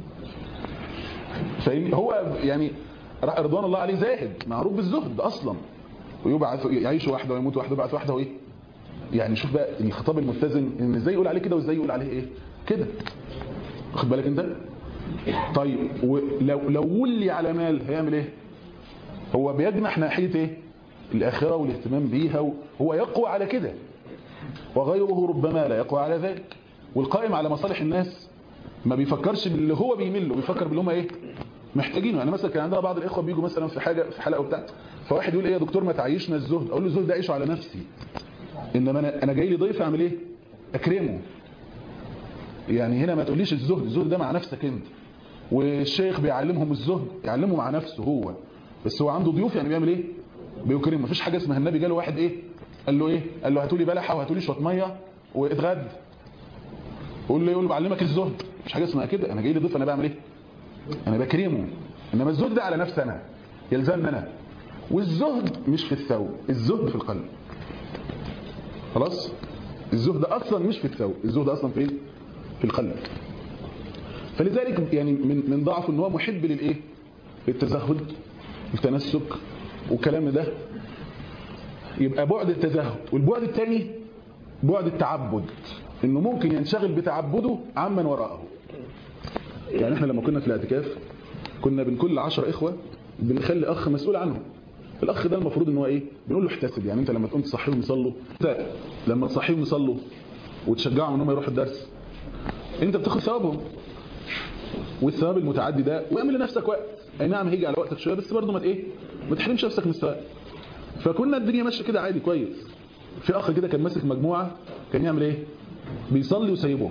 فاهم هو يعني رضوان الله عليه زاهد معروف بالزهد اصلا ويبعث يعيش واحده ويموت واحده ويبعث واحده وايه يعني شوف بقى الخطاب المتزن ان ازاي يقول عليه كده وازاي يقول عليه ايه كده واخد بالك انت طيب ولو لو ولي على مال هيعمل ايه هو بيجنح ناحيه ايه الاخره والاهتمام بيها هو يقوى على كده وغيره ربما لا يقوى على ذلك والقائم على مصالح الناس ما بيفكرش باللي هو بيميل له بيفكر باللي هم ايه محتاجينه يعني مثلا كان عندنا بعض الاخوه بيجوا مثلا في حاجه في حلقه وبتاع فواحد يقول ايه يا دكتور ما تعيشنا الزهد اقول له الزهد ده عيشه على نفسي انما انا انا جاي لي ضيف اعمل ايه اكرمه يعني هنا ما تقوليش الزهد الزهد ده مع نفسك انت والشيخ بيعلمهم الزهد يعلمه مع نفسه هو بس هو عنده ضيوف يعني بيعمل ايه بيكرمه مفيش حاجه اسمها النبي جاله واحد ايه قال له ايه قال له هاتوا لي بلحه وهاتوا لي شويه ميه واتغدى قول له يقول له بعلمك الزهد مش حاجه اسمها كده انا جاي لي ضيف انا بعمل ايه انا بكرمه انما الزهد ده على نفسي انا يلزمني انا والزهد مش في الثوب الزهد في القلب خلاص الزهد اصلا مش في الثوب الزهد اصلا في ايه في القلب فلذلك يعني من من ضعفه ان هو محب للايه للتزهد التنسك والكلام ده يبقى بعد التزهد والبعد الثاني بعد التعبد انه ممكن ينشغل بتعبده عمن وراءه يعني احنا لما كنا في الاعتكاف كنا بين كل عشر اخوة بنخلي اخ مسؤول عنهم الاخ ده المفروض ان هو ايه بنقول له احتسب يعني انت لما تقوم تصحيهم يصلوا انت لما تصحيهم يصلوا وتشجعهم ان هم يروحوا الدرس انت بتاخد ثوابهم والثواب المتعدي ده واعمل لنفسك وقت اي نعم هيجي على وقتك شويه بس برضه ما ايه ما تحرمش نفسك من الثواب فكنا الدنيا ماشيه كده عادي كويس في اخ كده كان ماسك مجموعه كان يعمل ايه بيصلي وسايبهم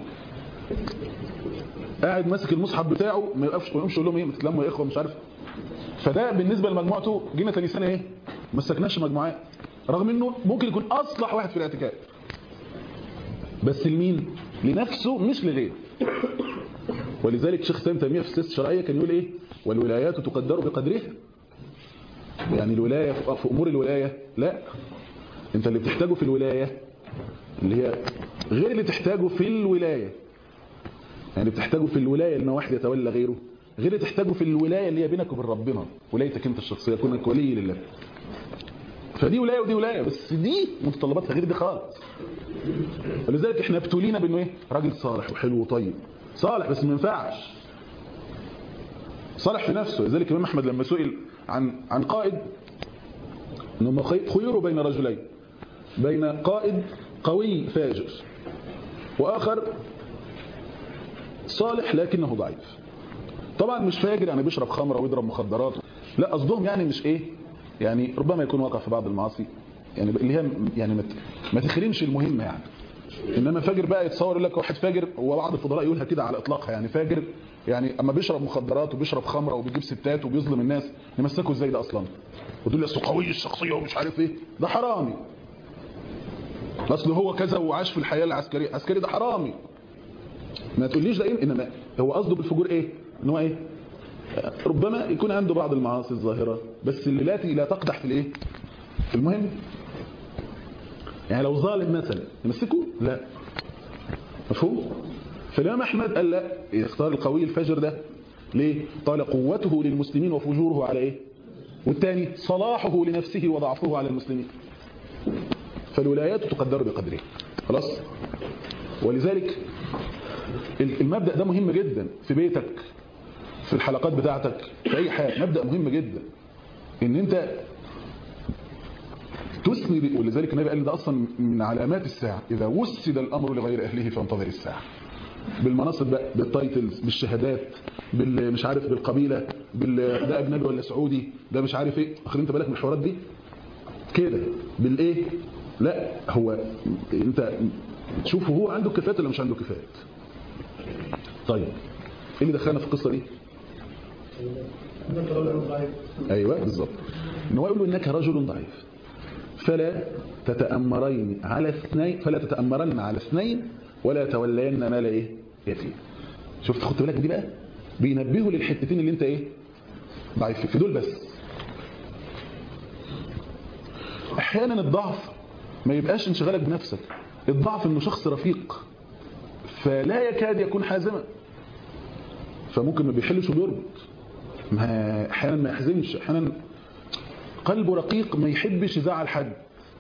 قاعد ماسك المصحف بتاعه ما يقفش ما يقومش يقول لهم ايه ما تتلموا يا اخوه مش عارف فده بالنسبه لمجموعته جينا ثاني سنه ايه ما مسكناش مجموعات رغم انه ممكن يكون اصلح واحد في الاعتكاف بس لمين لنفسه مش لغيره ولذلك شيخ سامي تيميه في السياسه الشرعيه كان يقول ايه والولايات تقدر بقدرها يعني الولايه في امور الولايه لا انت اللي بتحتاجه في الولايه اللي هي غير اللي تحتاجه في الولايه يعني بتحتاجه في الولايه ان واحد يتولى غيره غير اللي تحتاجه في الولايه اللي هي بينك وبين ربنا ولايتك انت الشخصيه كونك ولي لله فدي ولايه ودي ولايه بس دي متطلباتها غير دي خالص ولذلك احنا ابتلينا بانه ايه راجل صالح وحلو وطيب صالح بس ما ينفعش صالح في نفسه لذلك الامام احمد لما سئل عن عن قائد انهم خيروا بين رجلين بين قائد قوي فاجر واخر صالح لكنه ضعيف طبعا مش فاجر يعني بيشرب خمره ويضرب مخدرات لا قصدهم يعني مش ايه يعني ربما يكون واقع في بعض المعاصي يعني اللي هي يعني ما ما تخرمش المهمه يعني انما فاجر بقى يتصور يقول لك واحد فاجر وبعض الفضلاء يقولها كده على اطلاقها يعني فاجر يعني اما بيشرب مخدرات وبيشرب خمره وبيجيب ستات وبيظلم الناس نمسكه ازاي ده اصلا وتقول لي اصل قوي الشخصيه ومش عارف ايه ده حرامي اصل هو كذا وعاش في الحياه العسكريه العسكري ده حرامي ما تقوليش ده ايه انما هو قصده بالفجور ايه ان هو ايه ربما يكون عنده بعض المعاصي الظاهره بس اللي لا لا تقدح في الايه في المهم يعني لو ظالم مثلا يمسكه لا مفهوم فالامام احمد قال لا يختار القوي الفجر ده ليه قال قوته للمسلمين وفجوره على ايه والثاني صلاحه لنفسه وضعفه على المسلمين فالولايات تقدر بقدره خلاص ولذلك المبدأ ده مهم جدا في بيتك في الحلقات بتاعتك في اي حاجه مبدأ مهم جدا ان انت تسند ولذلك النبي قال ده اصلا من علامات الساعه اذا وسد الامر لغير اهله فانتظر الساعه بالمناصب بقى بالتايتلز بالشهادات بال مش عارف بالقبيله بال ده اجنبي ولا سعودي ده مش عارف ايه اخر انت بالك من الحوارات دي كده بالايه لا هو انت تشوف هو عنده كفاءات ولا مش عنده كفاءات طيب ايه اللي دخلنا في القصه دي ايوه بالظبط ان هو يقول له انك رجل ضعيف فلا تتامرين على اثنين فلا تتامرن على اثنين ولا تولين مال ايه يتيم شفت خدت بالك دي بقى بينبهوا للحتتين اللي انت ايه ضعيف في دول بس احيانا الضعف ما يبقاش انشغالك بنفسك الضعف انه شخص رفيق فلا يكاد يكون حازما فممكن ما بيحلش وبيربط ما احيانا ما يحزنش احيانا قلبه رقيق ما يحبش يزعل حد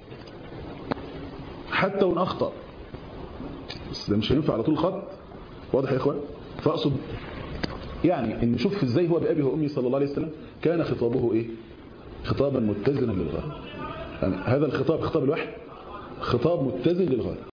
حتى وان اخطا بس ده مش هينفع على طول خط واضح يا اخوان فاقصد يعني ان نشوف ازاي هو بابي وامي صلى الله عليه وسلم كان خطابه ايه خطابا متزنا للغايه يعني هذا الخطاب خطاب الوحي خطاب متزن للغايه